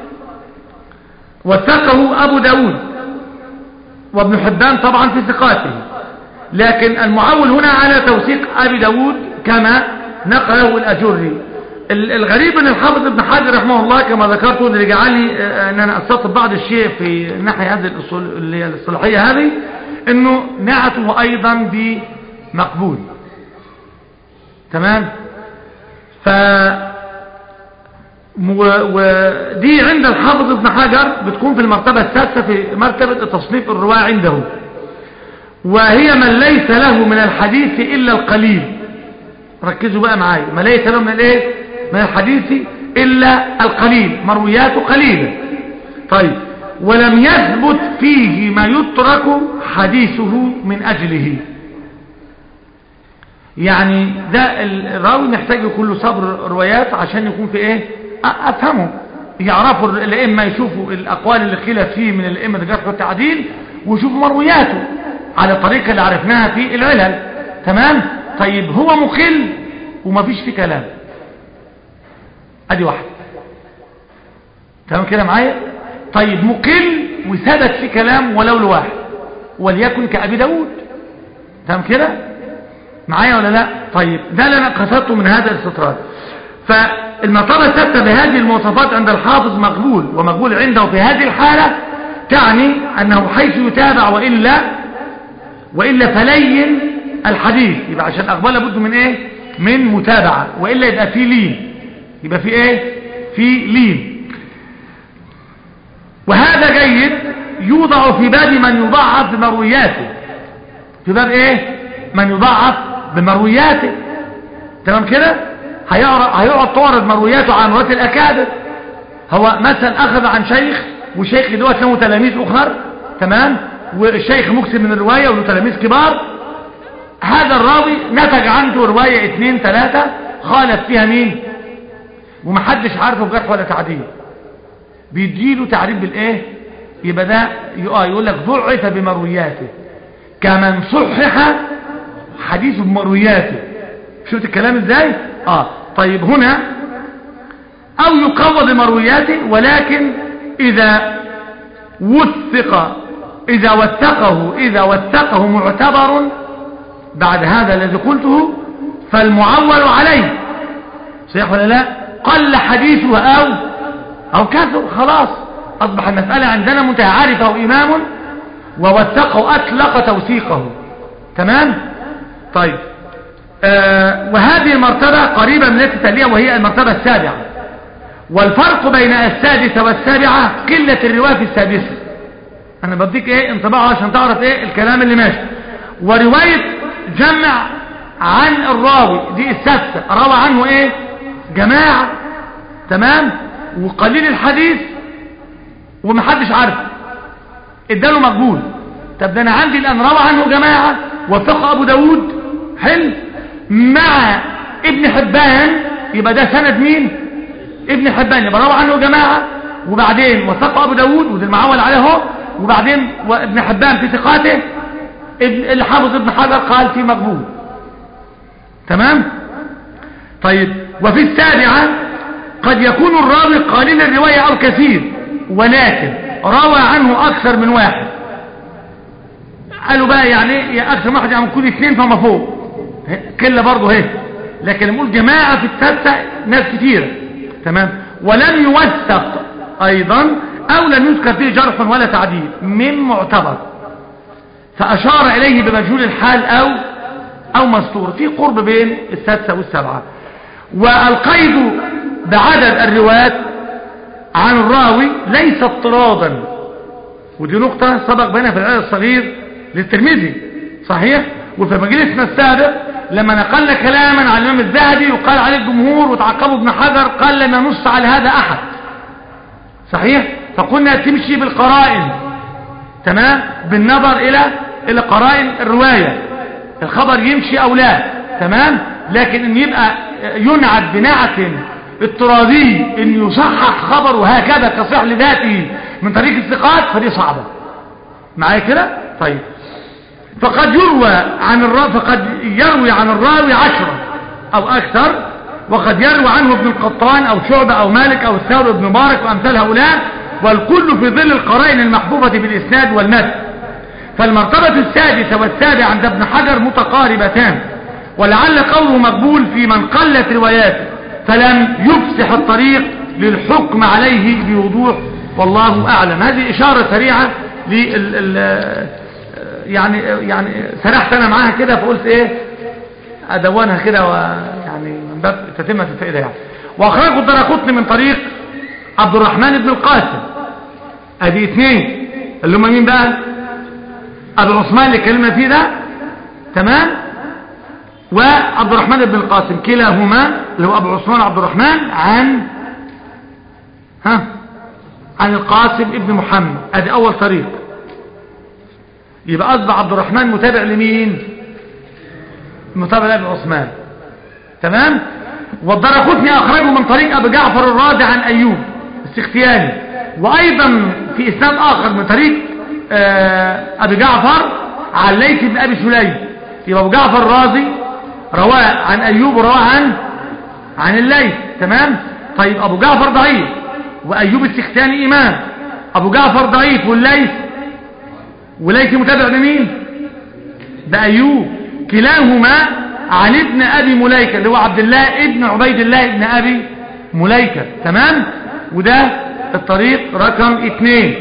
وثقه ابو داود وابن حبان طبعا في ثقاته لكن المعول هنا على توثيق ابي داود كما نقله الاجري الغريب ان الحافظ ابن حجر رحمه الله كما ذكرت اللي جعلني ان انا استطب بعض الشيء في الناحيه هذه الاصول اللي هي الصلاحيه هذه انه نعته ايضا بمقبول تمام ف ودي عند الحافظ ابن حجر بتكون في المرتبة السادسة في مرتبة تصنيف الرواة عنده وهي من ليس له من الحديث إلا القليل ركزوا بقى معايا ما ليس له من الايه من الحديث إلا القليل مروياته قليلة طيب ولم يثبت فيه ما يترك حديثه من أجله يعني ده الراوي محتاج يكون له صبر روايات عشان يكون في ايه افهمه يعرفوا الائمه يشوفوا الاقوال اللي خلف فيه من الائمه الجرح والتعديل ويشوفوا مروياته على الطريقه اللي عرفناها في العلل تمام طيب هو مقل ومفيش فيه كلام ادي واحد تمام كده معايا طيب مقل وثبت فيه كلام ولو لواحد وليكن كأبي داود تمام كده معايا ولا لا طيب ده اللي انا قصدته من هذا الاستطراد فالمرتبة الثابتة بهذه المواصفات عند الحافظ مقبول ومقبول عنده في هذه الحالة تعني أنه حيث يتابع وإلا وإلا فلين الحديث يبقى عشان أقبل لابد من إيه من متابعة وإلا يبقى في لين يبقى في إيه في لين وهذا جيد يوضع في باب من يضعف بمروياته في باب إيه من يضعف بمروياته تمام كده هيقعد تعرض مروياته على مرويات الأكابر هو مثلا أخذ عن شيخ والشيخ دوت له تلاميذ أخر تمام والشيخ مكسب من الرواية وله تلاميذ كبار هذا الراوي نتج عنده رواية اثنين ثلاثة خالف فيها مين ومحدش عارفه بجرح ولا تعديل بيديله تعريف بالايه يبقى ده يقول لك ضعف بمروياته كمن صحح حديث بمروياته شفت الكلام ازاي اه طيب هنا او يقوى بمروياته ولكن اذا وثق اذا وثقه اذا وثقه معتبر بعد هذا الذي قلته فالمعول عليه صحيح ولا لا قل حديثه او او كثر خلاص اصبح المسألة عندنا منتهى عارفه امام ووثقه اطلق توثيقه تمام طيب آه وهذه المرتبة قريبة من التي تليها وهي المرتبة السابعة والفرق بين السادسة والسابعة قلة الرواية في السادسة انا بديك ايه انطباعه عشان تعرف ايه الكلام اللي ماشي ورواية جمع عن الراوي دي السادسة روى عنه ايه جماعة تمام وقليل الحديث ومحدش عارف اداله مقبول طب ده انا عندي الان روى عنه جماعة وثق ابو داود حلو مع ابن حبان يبقى ده سند مين ابن حبان يبقى روى عنه جماعة وبعدين وثق ابو داود وده المعول عليه اهو وبعدين وابن حبان في ثقاته اللي حافظ ابن حجر قال في مقبول تمام طيب وفي السابعة قد يكون الراوي قليل الرواية او كثير ولكن روى عنه اكثر من واحد قالوا بقى يعني اكثر من واحد يعني كل اثنين فما فوق كله برضه اهي لكن نقول جماعة في السادسة ناس كثيرة تمام ولم يوثق ايضا او لم يذكر فيه جرح ولا تعديل من معتبر فاشار اليه بمجهول الحال او او مستور في قرب بين السادسة والسبعة والقيد بعدد الروايات عن الراوي ليس اضطرادا ودي نقطة سبق بينها في العدد الصغير للترمذي صحيح وفي مجلسنا السابق لما نقلنا كلاما عن الامام الذهبي وقال عليه الجمهور وتعقبه ابن حجر قال لم ينص على هذا احد صحيح فقلنا تمشي بالقرائن تمام بالنظر الى الى قرائن الرواية الخبر يمشي او لا تمام لكن ان يبقى ينعت بنعت اضطرابي ان يصحح خبره هكذا كصح لذاته من طريق الثقات فدي صعبة معايا كده طيب فقد يروى عن الراوي فقد يروي عن الراوي عشرة او اكثر وقد يروى عنه ابن القطان او شعبة او مالك او الثور ابن مبارك وامثال هؤلاء والكل في ظل القرائن المحبوبة بالاسناد والمتن فالمرتبة السادسة والسابعة عند ابن حجر متقاربتان ولعل قوله مقبول في من قلت رواياته فلم يفسح الطريق للحكم عليه بوضوح والله أعلم هذه إشارة سريعة لل ال- يعني يعني سرحت أنا معاها كده فقلت إيه أدونها كده ويعني من باب تتمة الفائدة يعني وأخرجه الدرقطني من طريق عبد الرحمن بن القاسم أدي اثنين اللي هم مين بقى أبو عثمان اللي اتكلمنا فيه ده تمام وعبد الرحمن بن القاسم كلاهما اللي هو أبو عثمان عبد الرحمن عن ها عن القاسم ابن محمد ادي اول طريق يبقى اصبح عبد الرحمن متابع لمين متابع لابن عثمان تمام والدرقطني اخرجه من طريق ابي جعفر الرازي عن ايوب السختياني وايضا في اسناد اخر من طريق آه، ابي جعفر عن ليث بن ابي سليم يبقى ابو جعفر الرازي رواه عن ايوب ورواه عن عن الليث تمام طيب ابو جعفر ضعيف وايوب السختاني امام ابو جعفر ضعيف والليث وليث متابع بمين بايوب كلاهما عن ابن ابي مليكه اللي هو عبد الله ابن عبيد الله ابن ابي مليكه تمام وده الطريق رقم اتنين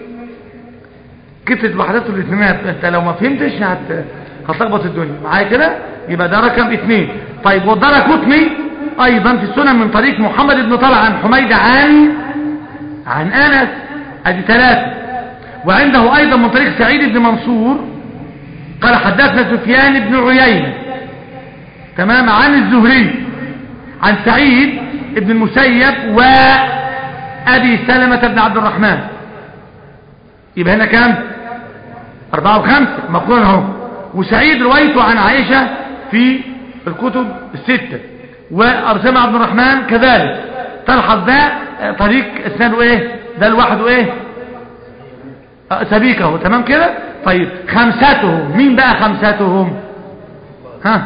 كتلت وحدات الاثنينات انت لو ما فهمتش هت... هتلخبط الدنيا معايا كده يبقى ده رقم اثنين طيب والدرى كتني ايضا في السنن من طريق محمد بن طلع عن حميد عن عن انس ادي ثلاثة وعنده ايضا من طريق سعيد بن منصور قال حدثنا سفيان بن عيينة تمام عن الزهري عن سعيد بن المسيب وابي سلمة بن عبد الرحمن يبقى هنا كام أربعة وخمسة مقرون اهو وسعيد روايته عن عائشة في الكتب الستة وأرسمة عبد الرحمن كذلك تلحظ ده آه، طريق اسناده ايه ده لوحده ايه آه، سبيكه تمام كده طيب خمستهم مين بقى خمستهم ها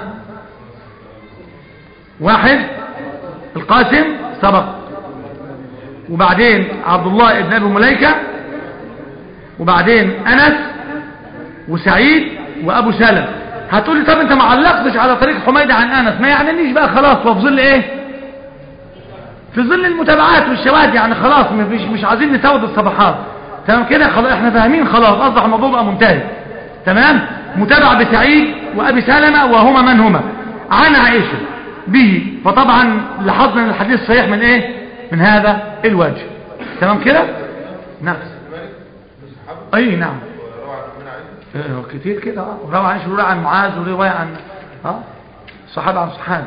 واحد القاسم سبق وبعدين عبد الله ابن ابي مليكه وبعدين انس وسعيد وابو سلم هتقول لي طب انت ما علقتش على طريق حميد عن انس ما يعنيش بقى خلاص وفي ظل ايه في ظل المتابعات والشواهد يعني خلاص مش مش عايزين نسود الصفحات تمام كده خلاص احنا فاهمين خلاص اصبح الموضوع بقى منتهي تمام متابعه بسعيد وابي سلمة وهما من هما عن عائشه به فطبعا لاحظنا ان الحديث صحيح من ايه من هذا الوجه تمام كده نعم اي نعم آه، كتير كده اه وروى عن شرور عن معاذ ورواية عن اه صحابة عن صحابة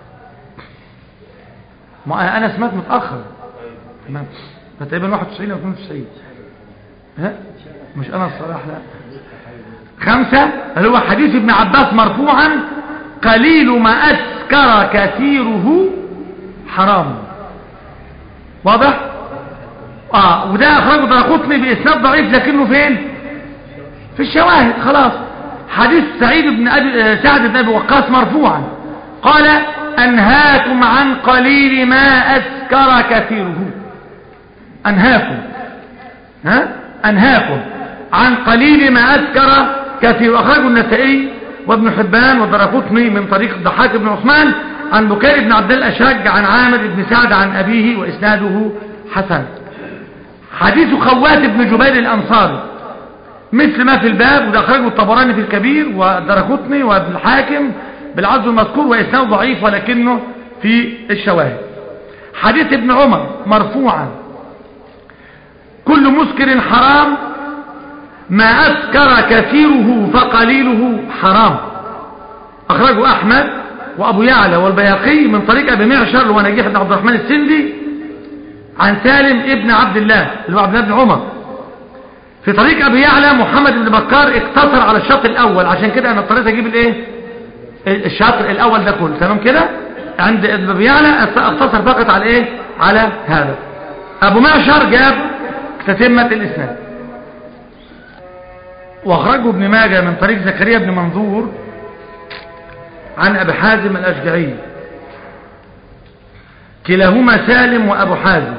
ما انا سمعت متأخر تمام فتقريبا 91 او 92 ها مش انا الصراحة لا خمسة اللي هو حديث ابن عباس مرفوعا قليل ما أسكر كثيره حرام واضح اه وده اخرجه دراقطني باسناد ضعيف لكنه فين في الشواهد خلاص حديث سعيد بن أبي آه، سعد بن ابي وقاص مرفوعا قال انهاكم عن قليل ما اسكر كثيره انهاكم ها انهاكم عن قليل ما اسكر كثير اخرجه النسائي وابن حبان والدرقطني من طريق الضحاك بن عثمان عن بكير بن عبد الله الاشج عن عامر بن سعد عن ابيه واسناده حسن حديث خوات بن جبير الانصاري مثل ما في الباب وده أخرجه الطبراني في الكبير والدرقطني وابن الحاكم بالعز المذكور وإسناد ضعيف ولكنه في الشواهد حديث ابن عمر مرفوعا كل مسكر حرام ما أسكر كثيره فقليله حرام أخرجه أحمد وأبو يعلى والبياقي من طريق أبي معشر ونجيح بن عبد الرحمن السندي عن سالم ابن عبد الله اللي هو عبد الله بن عمر في طريق ابي يعلى محمد بن بكار اقتصر على الشط الاول عشان كده انا اضطريت اجيب الايه الشاطئ الاول ده كله تمام كده عند ابن أبي يعلى اقتصر فقط على ايه على هذا ابو معشر جاب تتمة الاسناد واخرجه ابن ماجه من طريق زكريا بن منظور عن ابي حازم الاشجعي كلاهما سالم وابو حازم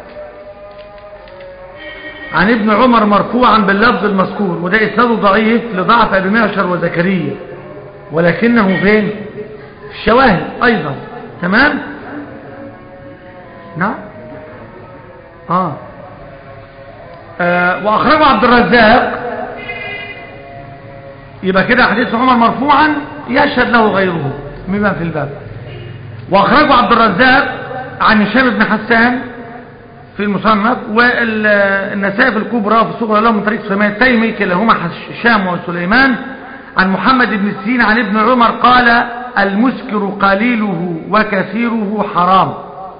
عن ابن عمر مرفوعا باللفظ المذكور وده اسناده ضعيف لضعف ابي معشر وزكريا ولكنه فين في الشواهد ايضا تمام نعم آه. آه واخرجه عبد الرزاق يبقى كده حديث عمر مرفوعا يشهد له غيره مما في الباب واخرجه عبد الرزاق عن هشام بن حسان في المصنف والنسائي في الكبرى في الصغرى له من طريق سليمان التيمي كلاهما هشام وسليمان عن محمد بن سيرين عن ابن عمر قال المسكر قليله وكثيره حرام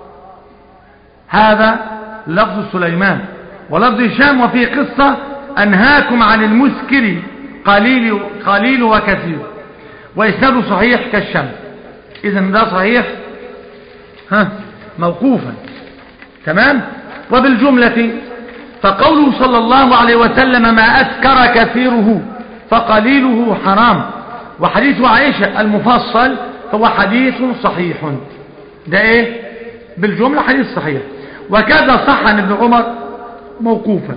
هذا لفظ سليمان ولفظ هشام وفي قصة أنهاكم عن المسكر قليل, قليل وكثير وإسناده صحيح كالشمس إذا ده صحيح ها موقوفا تمام وبالجملة فقوله صلى الله عليه وسلم ما أسكر كثيره فقليله حرام وحديث عائشة المفصل هو حديث صحيح ده ايه بالجملة حديث صحيح وكذا صح عن ابن عمر موقوفا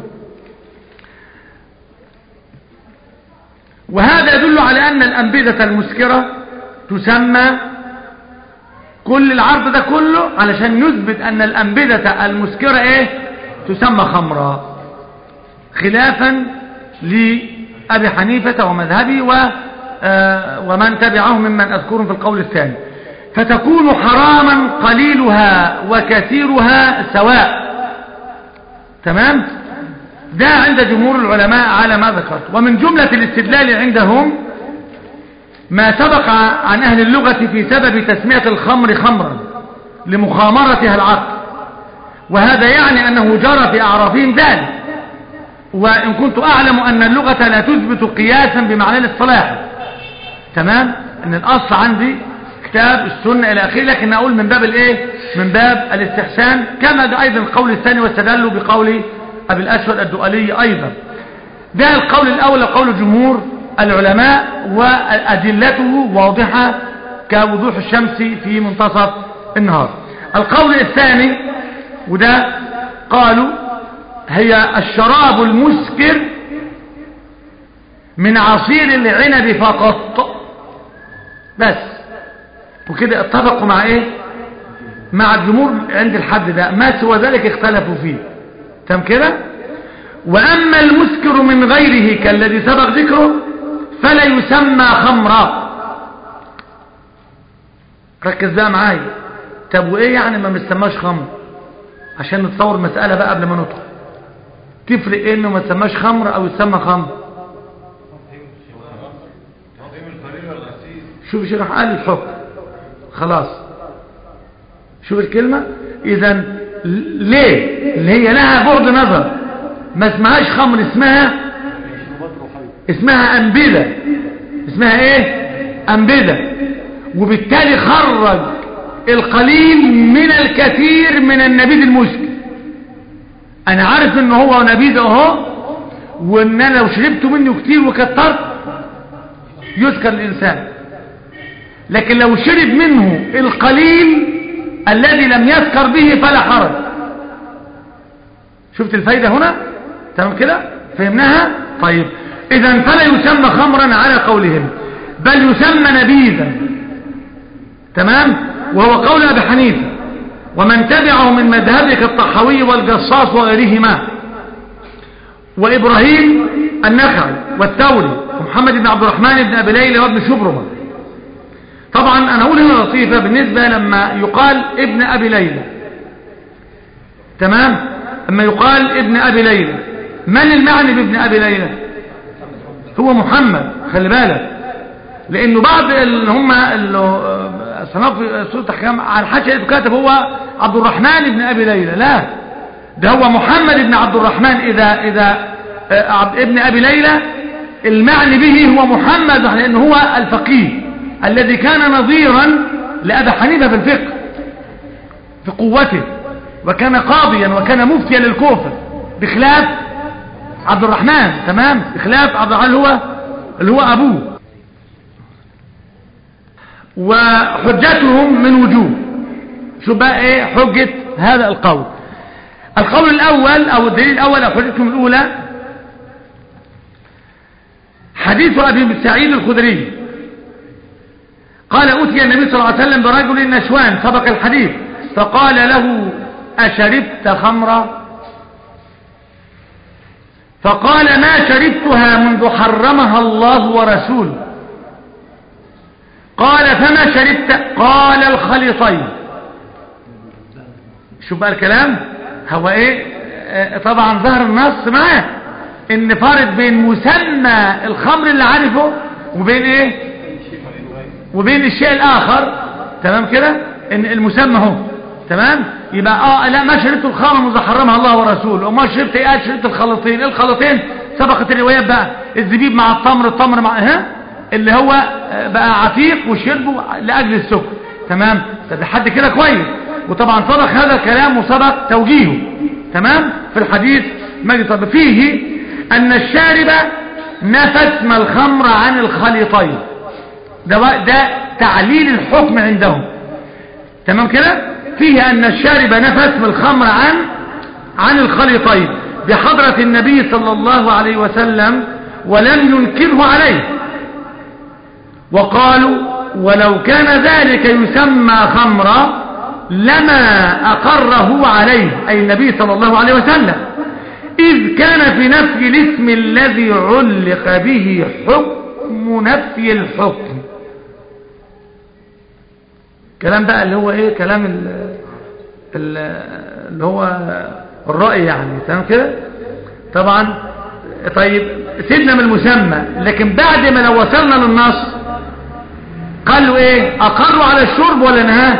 وهذا يدل على أن الأنبذة المسكرة تسمى كل العرض ده كله علشان نثبت أن الأنبذة المسكرة إيه تسمى خمرا خلافا لأبي حنيفة ومذهبي و ومن تبعه ممن أذكرهم في القول الثاني فتكون حراما قليلها وكثيرها سواء تمام ده عند جمهور العلماء على ما ذكرت ومن جملة الاستدلال عندهم ما سبق عن أهل اللغة في سبب تسمية الخمر خمرا لمخامرتها العقل وهذا يعني أنه جرى في أعرافهم ذلك وإن كنت أعلم أن اللغة لا تثبت قياسا بمعنى الاصطلاح تمام أن الأصل عندي كتاب السنة إلى آخره لكن أقول من باب الإيه من باب الاستحسان كما ده أيضا القول الثاني واستدلوا بقول أبي الأسود الدؤلي أيضا ده القول الأول قول جمهور العلماء وأدلته واضحة كوضوح الشمس في منتصف النهار القول الثاني وده قالوا هي الشراب المسكر من عصير العنب فقط بس وكده اتفقوا مع ايه مع الجمهور عند الحد ده ما سوى ذلك اختلفوا فيه تم كده واما المسكر من غيره كالذي سبق ذكره فلا يسمى خمرا ركز بقى معايا طب وايه يعني ما بنسماش خمر عشان نتصور المساله بقى قبل ما ندخل تفرق ايه انه ما تسماش خمر او يسمى خمر شوف شرح قال الحكم خلاص شوف الكلمة اذا ليه اللي هي لها بعد نظر ما اسمهاش خمر اسمها اسمها انبذة اسمها ايه انبذة وبالتالي خرج القليل من الكثير من النبيذ المسكر انا عارف ان هو نبيذ اهو وان انا لو شربت منه كتير وكترت يذكر الانسان لكن لو شرب منه القليل الذي لم يذكر به فلا حرج شفت الفايدة هنا تمام كده فهمناها طيب اذا فلا يسمى خمرا على قولهم بل يسمى نبيذا تمام وهو قول ابي حنيفه ومن تبعه من مذهبه كالطحاوي والجصاص وغيرهما وابراهيم النخعي والثوري ومحمد بن عبد الرحمن بن ابي ليلى وابن شبرمه طبعا انا اقول هنا لطيفه بالنسبه لما يقال ابن ابي ليلى تمام لما يقال ابن ابي ليلى من المعني بابن ابي ليلى هو محمد خلي بالك لانه بعض اللي هم صنف سوره احكام على الحاشيه كاتب هو عبد الرحمن بن ابي ليلى لا ده هو محمد بن عبد الرحمن اذا اذا ابن ابي ليلى المعني به هو محمد لانه هو الفقيه الذي كان نظيرا لأبي حنيفة في الفقه في قوته وكان قاضيا وكان مفتيا للكوفة بخلاف عبد الرحمن تمام بخلاف عبد الرحمن اللي هو اللي هو أبوه وحجتهم من وجوه شو بقى ايه حجة هذا القول القول الأول أو الدليل الأول أو حجتهم الأولى حديث أبي سعيد الخدري قال أتي النبي صلى الله عليه وسلم برجل نشوان سبق الحديث فقال له أشربت خمرا فقال ما شربتها منذ حرمها الله ورسوله قال فما شربت قال الخليطين شوف بقى الكلام هو ايه آه، طبعا ظهر النص معاه ان فارق بين مسمى الخمر اللي عارفه وبين ايه وبين الشيء الاخر تمام كده ان المسمى هو تمام يبقى اه لا ما شربت الخمر منذ حرمها الله ورسوله وما شربت ايه شربت الخلطين ايه الخلطين سبقت الروايات بقى الزبيب مع التمر التمر مع ها اللي هو آه، بقى عتيق وشربه لاجل السكر تمام طب لحد كده كويس وطبعا سبق هذا الكلام وسبق توجيهه تمام في الحديث مجد طب فيه ان الشارب نفى اسم الخمر عن الخليطين ده بقى- ده تعليل الحكم عندهم تمام كده فيه ان الشارب نفى اسم الخمر عن عن الخليطين بحضرة النبي صلى الله عليه وسلم ولم ينكره عليه وقالوا ولو كان ذلك يسمى خمرا لما أقره عليه أي النبي صلى الله عليه وسلم إذ كان في نفي الاسم الذي علق به حكم نفي الحكم كلام بقى اللي هو ايه كلام ال- ال- اللي هو الرأي يعني تمام كده طبعا طيب سيبنا من المسمى لكن بعد ما لو وصلنا للنص قالوا ايه اقروا على الشرب ولا نهاه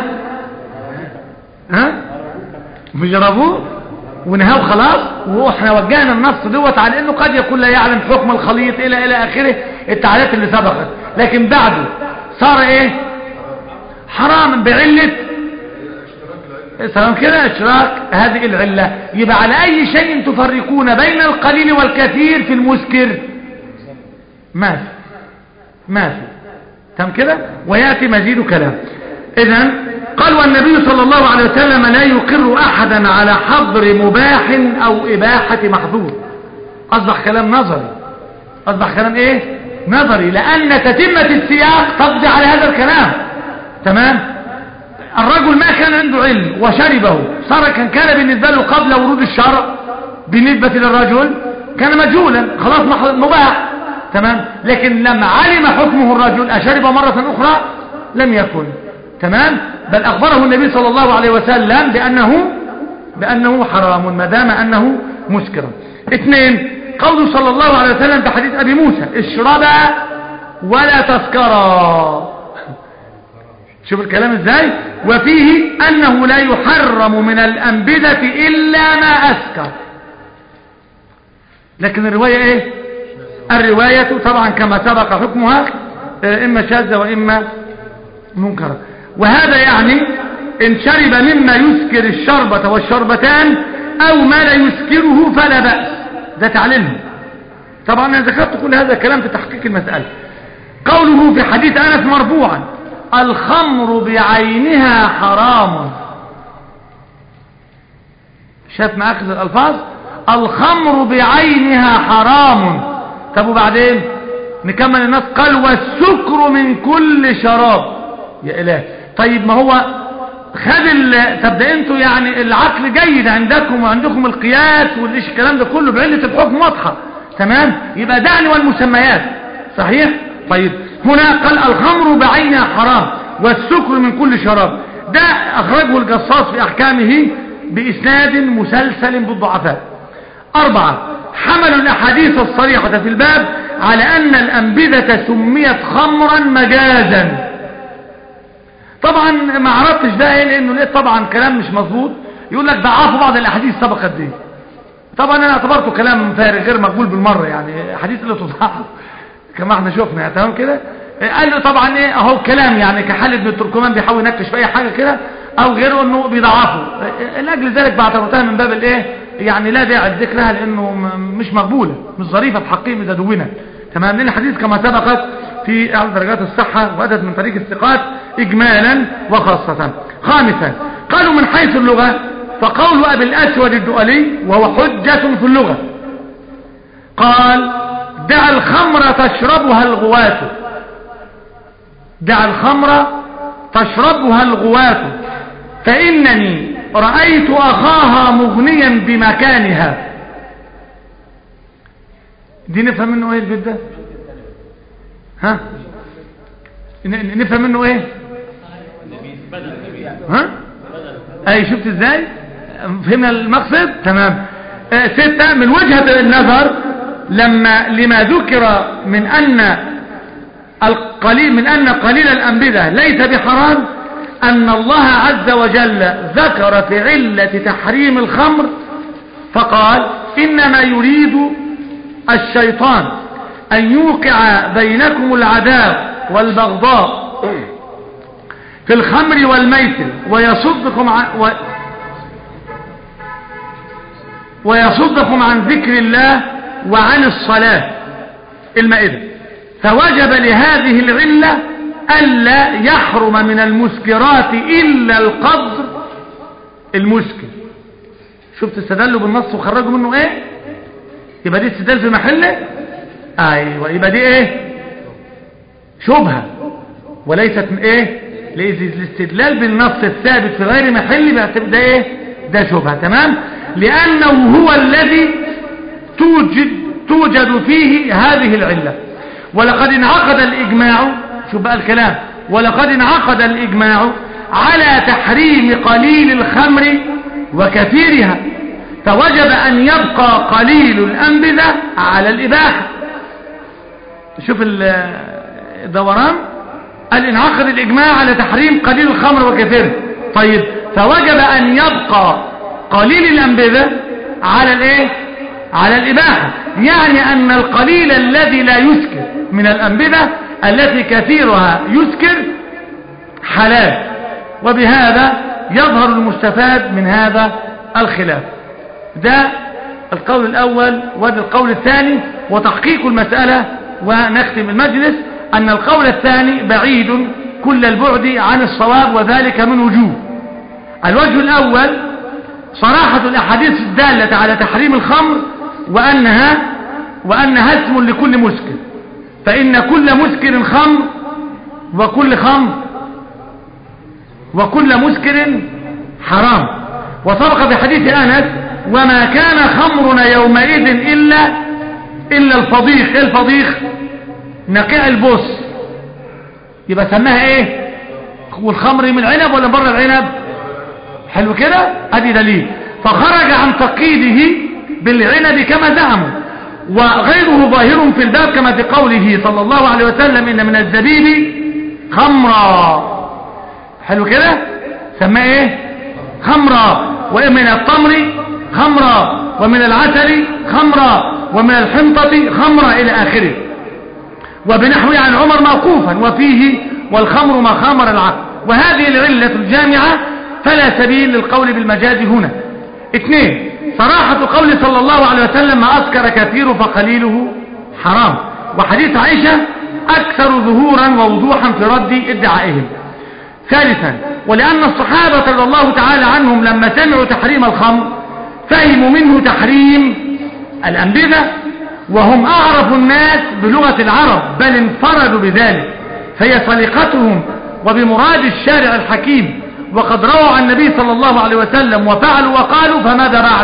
ها مش جربوه ونهاه خلاص واحنا وجهنا النص دوت على انه قد يكون لا يعلم حكم الخليط الى الى اخره التعليقات اللي سبقت لكن بعده صار ايه حرام بعلة سلام كده اشراك هذه العلة يبقى على اي شيء تفرقون بين القليل والكثير في المسكر ما في ما في تم كده ويأتي مزيد كلام اذا قال والنبي صلى الله عليه وسلم لا يقر احدا على حظر مباح او اباحة محظور اصبح كلام نظري اصبح كلام ايه نظري لان تتمة السياق تقضي على هذا الكلام تمام الرجل ما كان عنده علم وشربه صار كان كان بالنسبة له قبل ورود الشرع بالنسبة للرجل كان مجهولا خلاص مح- مباح تمام لكن لما علم حكمه الرجل أشرب مرة أخرى لم يكن تمام بل أخبره النبي صلى الله عليه وسلم بأنه بأنه حرام ما دام أنه مسكرا اثنين قوله صلى الله عليه وسلم في حديث أبي موسى اشربا ولا تسكرا شوف الكلام ازاي وفيه انه لا يحرم من الانبدة الا ما اسكر لكن الرواية ايه الرواية طبعا كما سبق حكمها آه، اما شاذة واما منكرة وهذا يعني ان شرب مما يسكر الشربة والشربتان او ما لا يسكره فلا بأس ده تعليلهم طبعا انا ذكرت كل هذا الكلام في تحقيق المسألة قوله في حديث انس مرفوعا الخمر بعينها حرام شاف مأخذ الألفاظ الخمر بعينها حرام طب وبعدين نكمل النص قال والسكر من كل شراب يا إله طيب ما هو خد ال... طب ده انتوا يعني العقل جيد عندكم وعندكم القياس والايش الكلام ده كله بعلة الحكم واضحة تمام يبقى دعني والمسميات صحيح طيب هنا قال الخمر بعينها حرام والسكر من كل شراب ده اخرجه القصاص في احكامه باسناد مسلسل بالضعفاء اربعة حملوا الاحاديث الصريحة في الباب على ان الانبذة سميت خمرا مجازا طبعا ما عرفتش ده ايه لانه لقيت طبعا كلام مش مظبوط يقول لك ضعفوا بعض الاحاديث سبقت دي طبعا انا اعتبرته كلام فارغ غير مقبول بالمره يعني حديث اللي تضعف كما احنا شفنا يعني تمام كده قال له طبعا ايه اهو كلام يعني كحال ابن التركمان بيحاول ينكش في اي حاجه كده او غيره انه بيضعفه لاجل ذلك بعتبرتها من باب الايه يعني لا داعي ذكرها لانه م- مش مقبوله مش ظريفه في حقهم اذا دونت تمام لان الحديث كما سبقت في اعلى درجات الصحه واتت من طريق الثقات اجمالا وخاصه خامسا قالوا من حيث اللغه فقول ابي الاسود الدؤلي وهو حجه في اللغه قال دع الخمر تشربها الغواة دع الخمر تشربها الغواة فإنني رأيت أخاها مغنيا بمكانها دي نفهم منه ايه البيت ده ها ن- نفهم منه ايه ها اي شفت ازاي فهمنا المقصد تمام آه، ستة من وجهة النظر لما لما ذكر من أن القليل من أن قليل الأنبذة ليس بحرام أن الله عز وجل ذكر في علة تحريم الخمر فقال إنما يريد الشيطان أن يوقع بينكم العداء والبغضاء في الخمر والميسر ويصدكم عن و ويصدكم عن ذكر الله وعن الصلاة المائدة فوجب لهذه العلة ألا يحرم من المسكرات إلا القدر المسكر شفت استدلوا بالنص وخرجوا منه ايه يبقى دي استدلال في محله ايوه يبقى دي ايه شبهة وليست من ايه لإذ الاستدلال بالنص الثابت في غير محل بيعتبر ده ايه ده شبهة تمام لأنه هو الذي توجد توجد فيه هذه العلة ولقد انعقد الإجماع شوف بقى الكلام ولقد انعقد الإجماع على تحريم قليل الخمر وكثيرها فوجب أن يبقى قليل الأنبذة على الإباحة شوف ال- الدوران قال انعقد الإجماع على تحريم قليل الخمر وكثيرها طيب فوجب أن يبقى قليل الأنبذة على الإيه على الإباحة يعني أن القليل الذي لا يسكر من الأنبذة التي كثيرها يسكر حلال وبهذا يظهر المستفاد من هذا الخلاف ده القول الأول وده القول الثاني وتحقيق المسألة ونختم المجلس أن القول الثاني بعيد كل البعد عن الصواب وذلك من وجوه الوجه الأول صراحة الأحاديث الدالة على تحريم الخمر وأنها وأنها اسم لكل مسكر فإن كل مسكر خمر وكل خمر وكل مسكر حرام وسبق في حديث أنس وما كان خمرنا يومئذ إلا إلا الفضيخ إيه الفضيخ نقيع البص يبقى سماها ايه والخمر من العنب ولا بره العنب حلو كده ادي دليل فخرج عن تقييده بالعنب كما زعموا وغيره ظاهر في الباب كما في قوله صلى الله عليه وسلم ان من الزبيب خمرا حلو كده سماه ايه خمرا ومن التمر خمرا ومن العسل خمرا ومن الحنطة خمرا الى اخره وبنحوه عن عمر موقوفا وفيه والخمر ما خامر العقل وهذه العلة الجامعة فلا سبيل للقول بالمجاز هنا اثنين صراحة قول صلى الله عليه وسلم ما أذكر كثير فقليله حرام وحديث عائشة أكثر ظهورا ووضوحا في رد ادعائهم ثالثا ولأن الصحابة رضي الله تعالى عنهم لما سمعوا تحريم الخمر فهموا منه تحريم الأنبذة وهم أعرف الناس بلغة العرب بل انفردوا بذلك فهي سليقتهم وبمراد الشارع الحكيم وقد رووا عن النبي صلى الله عليه وسلم وفعلوا وقالوا فماذا بعد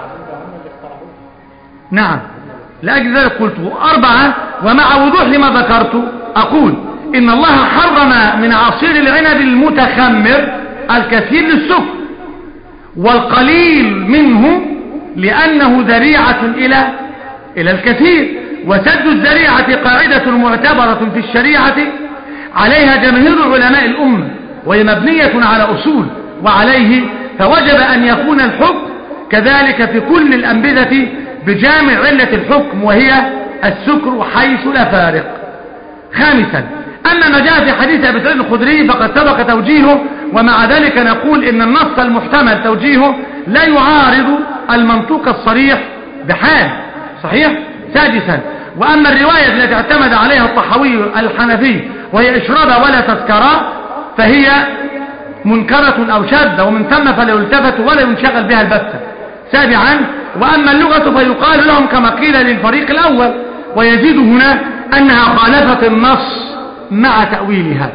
نعم لأجل ذلك قلت أربعة ومع وضوح لما ذكرت أقول إن الله حرم من عصير العنب المتخمر الكثير للسكر والقليل منه لأنه ذريعة إلى إلى الكثير وسد الذريعة قاعدة معتبرة في الشريعة عليها جماهير علماء الأمة وهي مبنية على أصول وعليه فوجب أن يكون الحكم كذلك في كل الأنبذة بجامع علة الحكم وهي السكر حيث لا فارق خامسا أما ما جاء في حديث أبي سعيد الخدري فقد سبق توجيهه ومع ذلك نقول إن النص المحتمل توجيهه لا يعارض المنطوق الصريح بحال صحيح سادسا وأما الرواية التي اعتمد عليها الطحاوي الحنفي وهي إشراب ولا تذكرا فهي منكرة أو شاذة ومن ثم فلا يلتفت ولا ينشغل بها البتة سابعا وأما اللغة فيقال لهم كما قيل للفريق الأول ويزيد هنا أنها خالفت النص مع تأويلها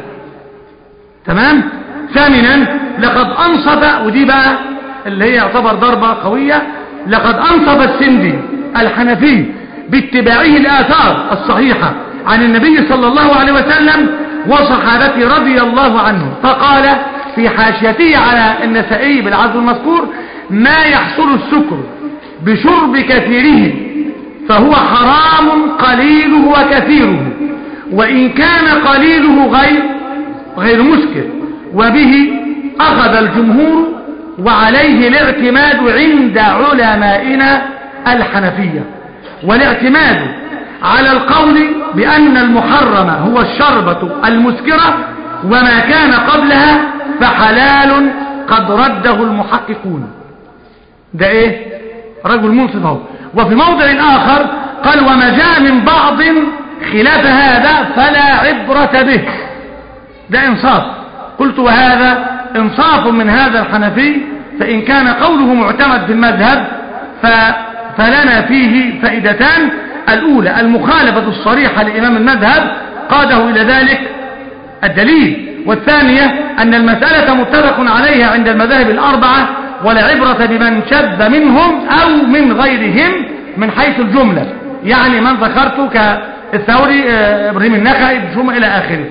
تمام ثامنا لقد أنصف ودي بقى اللي هي يعتبر ضربة قوية لقد أنصف السندي الحنفي باتباعه الآثار الصحيحة عن النبي صلى الله عليه وسلم وصحابته رضي الله عنه فقال في حاشيته على النسائي بالعزو المذكور ما يحصل السكر بشرب كثيره فهو حرام قليله وكثيره وإن كان قليله غير غير مسكر وبه أخذ الجمهور وعليه الاعتماد عند علمائنا الحنفية والاعتماد على القول بأن المحرم هو الشربة المسكرة وما كان قبلها فحلال قد رده المحققون ده ايه رجل منصف اهو وفي موضع آخر قال وما جاء من بعض خلاف هذا فلا عبرة به ده انصاف قلت وهذا انصاف من هذا الحنفي فإن كان قوله معتمد في المذهب ف فلنا فيه فائدتان الأولى المخالفة الصريحة لإمام المذهب قاده إلى ذلك الدليل والثانية أن المسألة متفق عليها عند المذاهب الأربعة ولا عبرة بمن شذ منهم أو من غيرهم من حيث الجملة يعني من ذكرته كالثوري إبراهيم النخعي ثم إلى آخره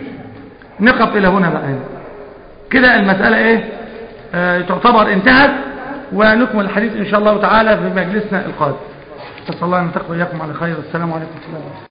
نقف إلى هنا بقى كده المسألة إيه آه تعتبر انتهت ونكمل الحديث إن شاء الله تعالى في مجلسنا القادم نسأل الله أن نلتقي وإياكم على خير السلام عليكم ورحمة الله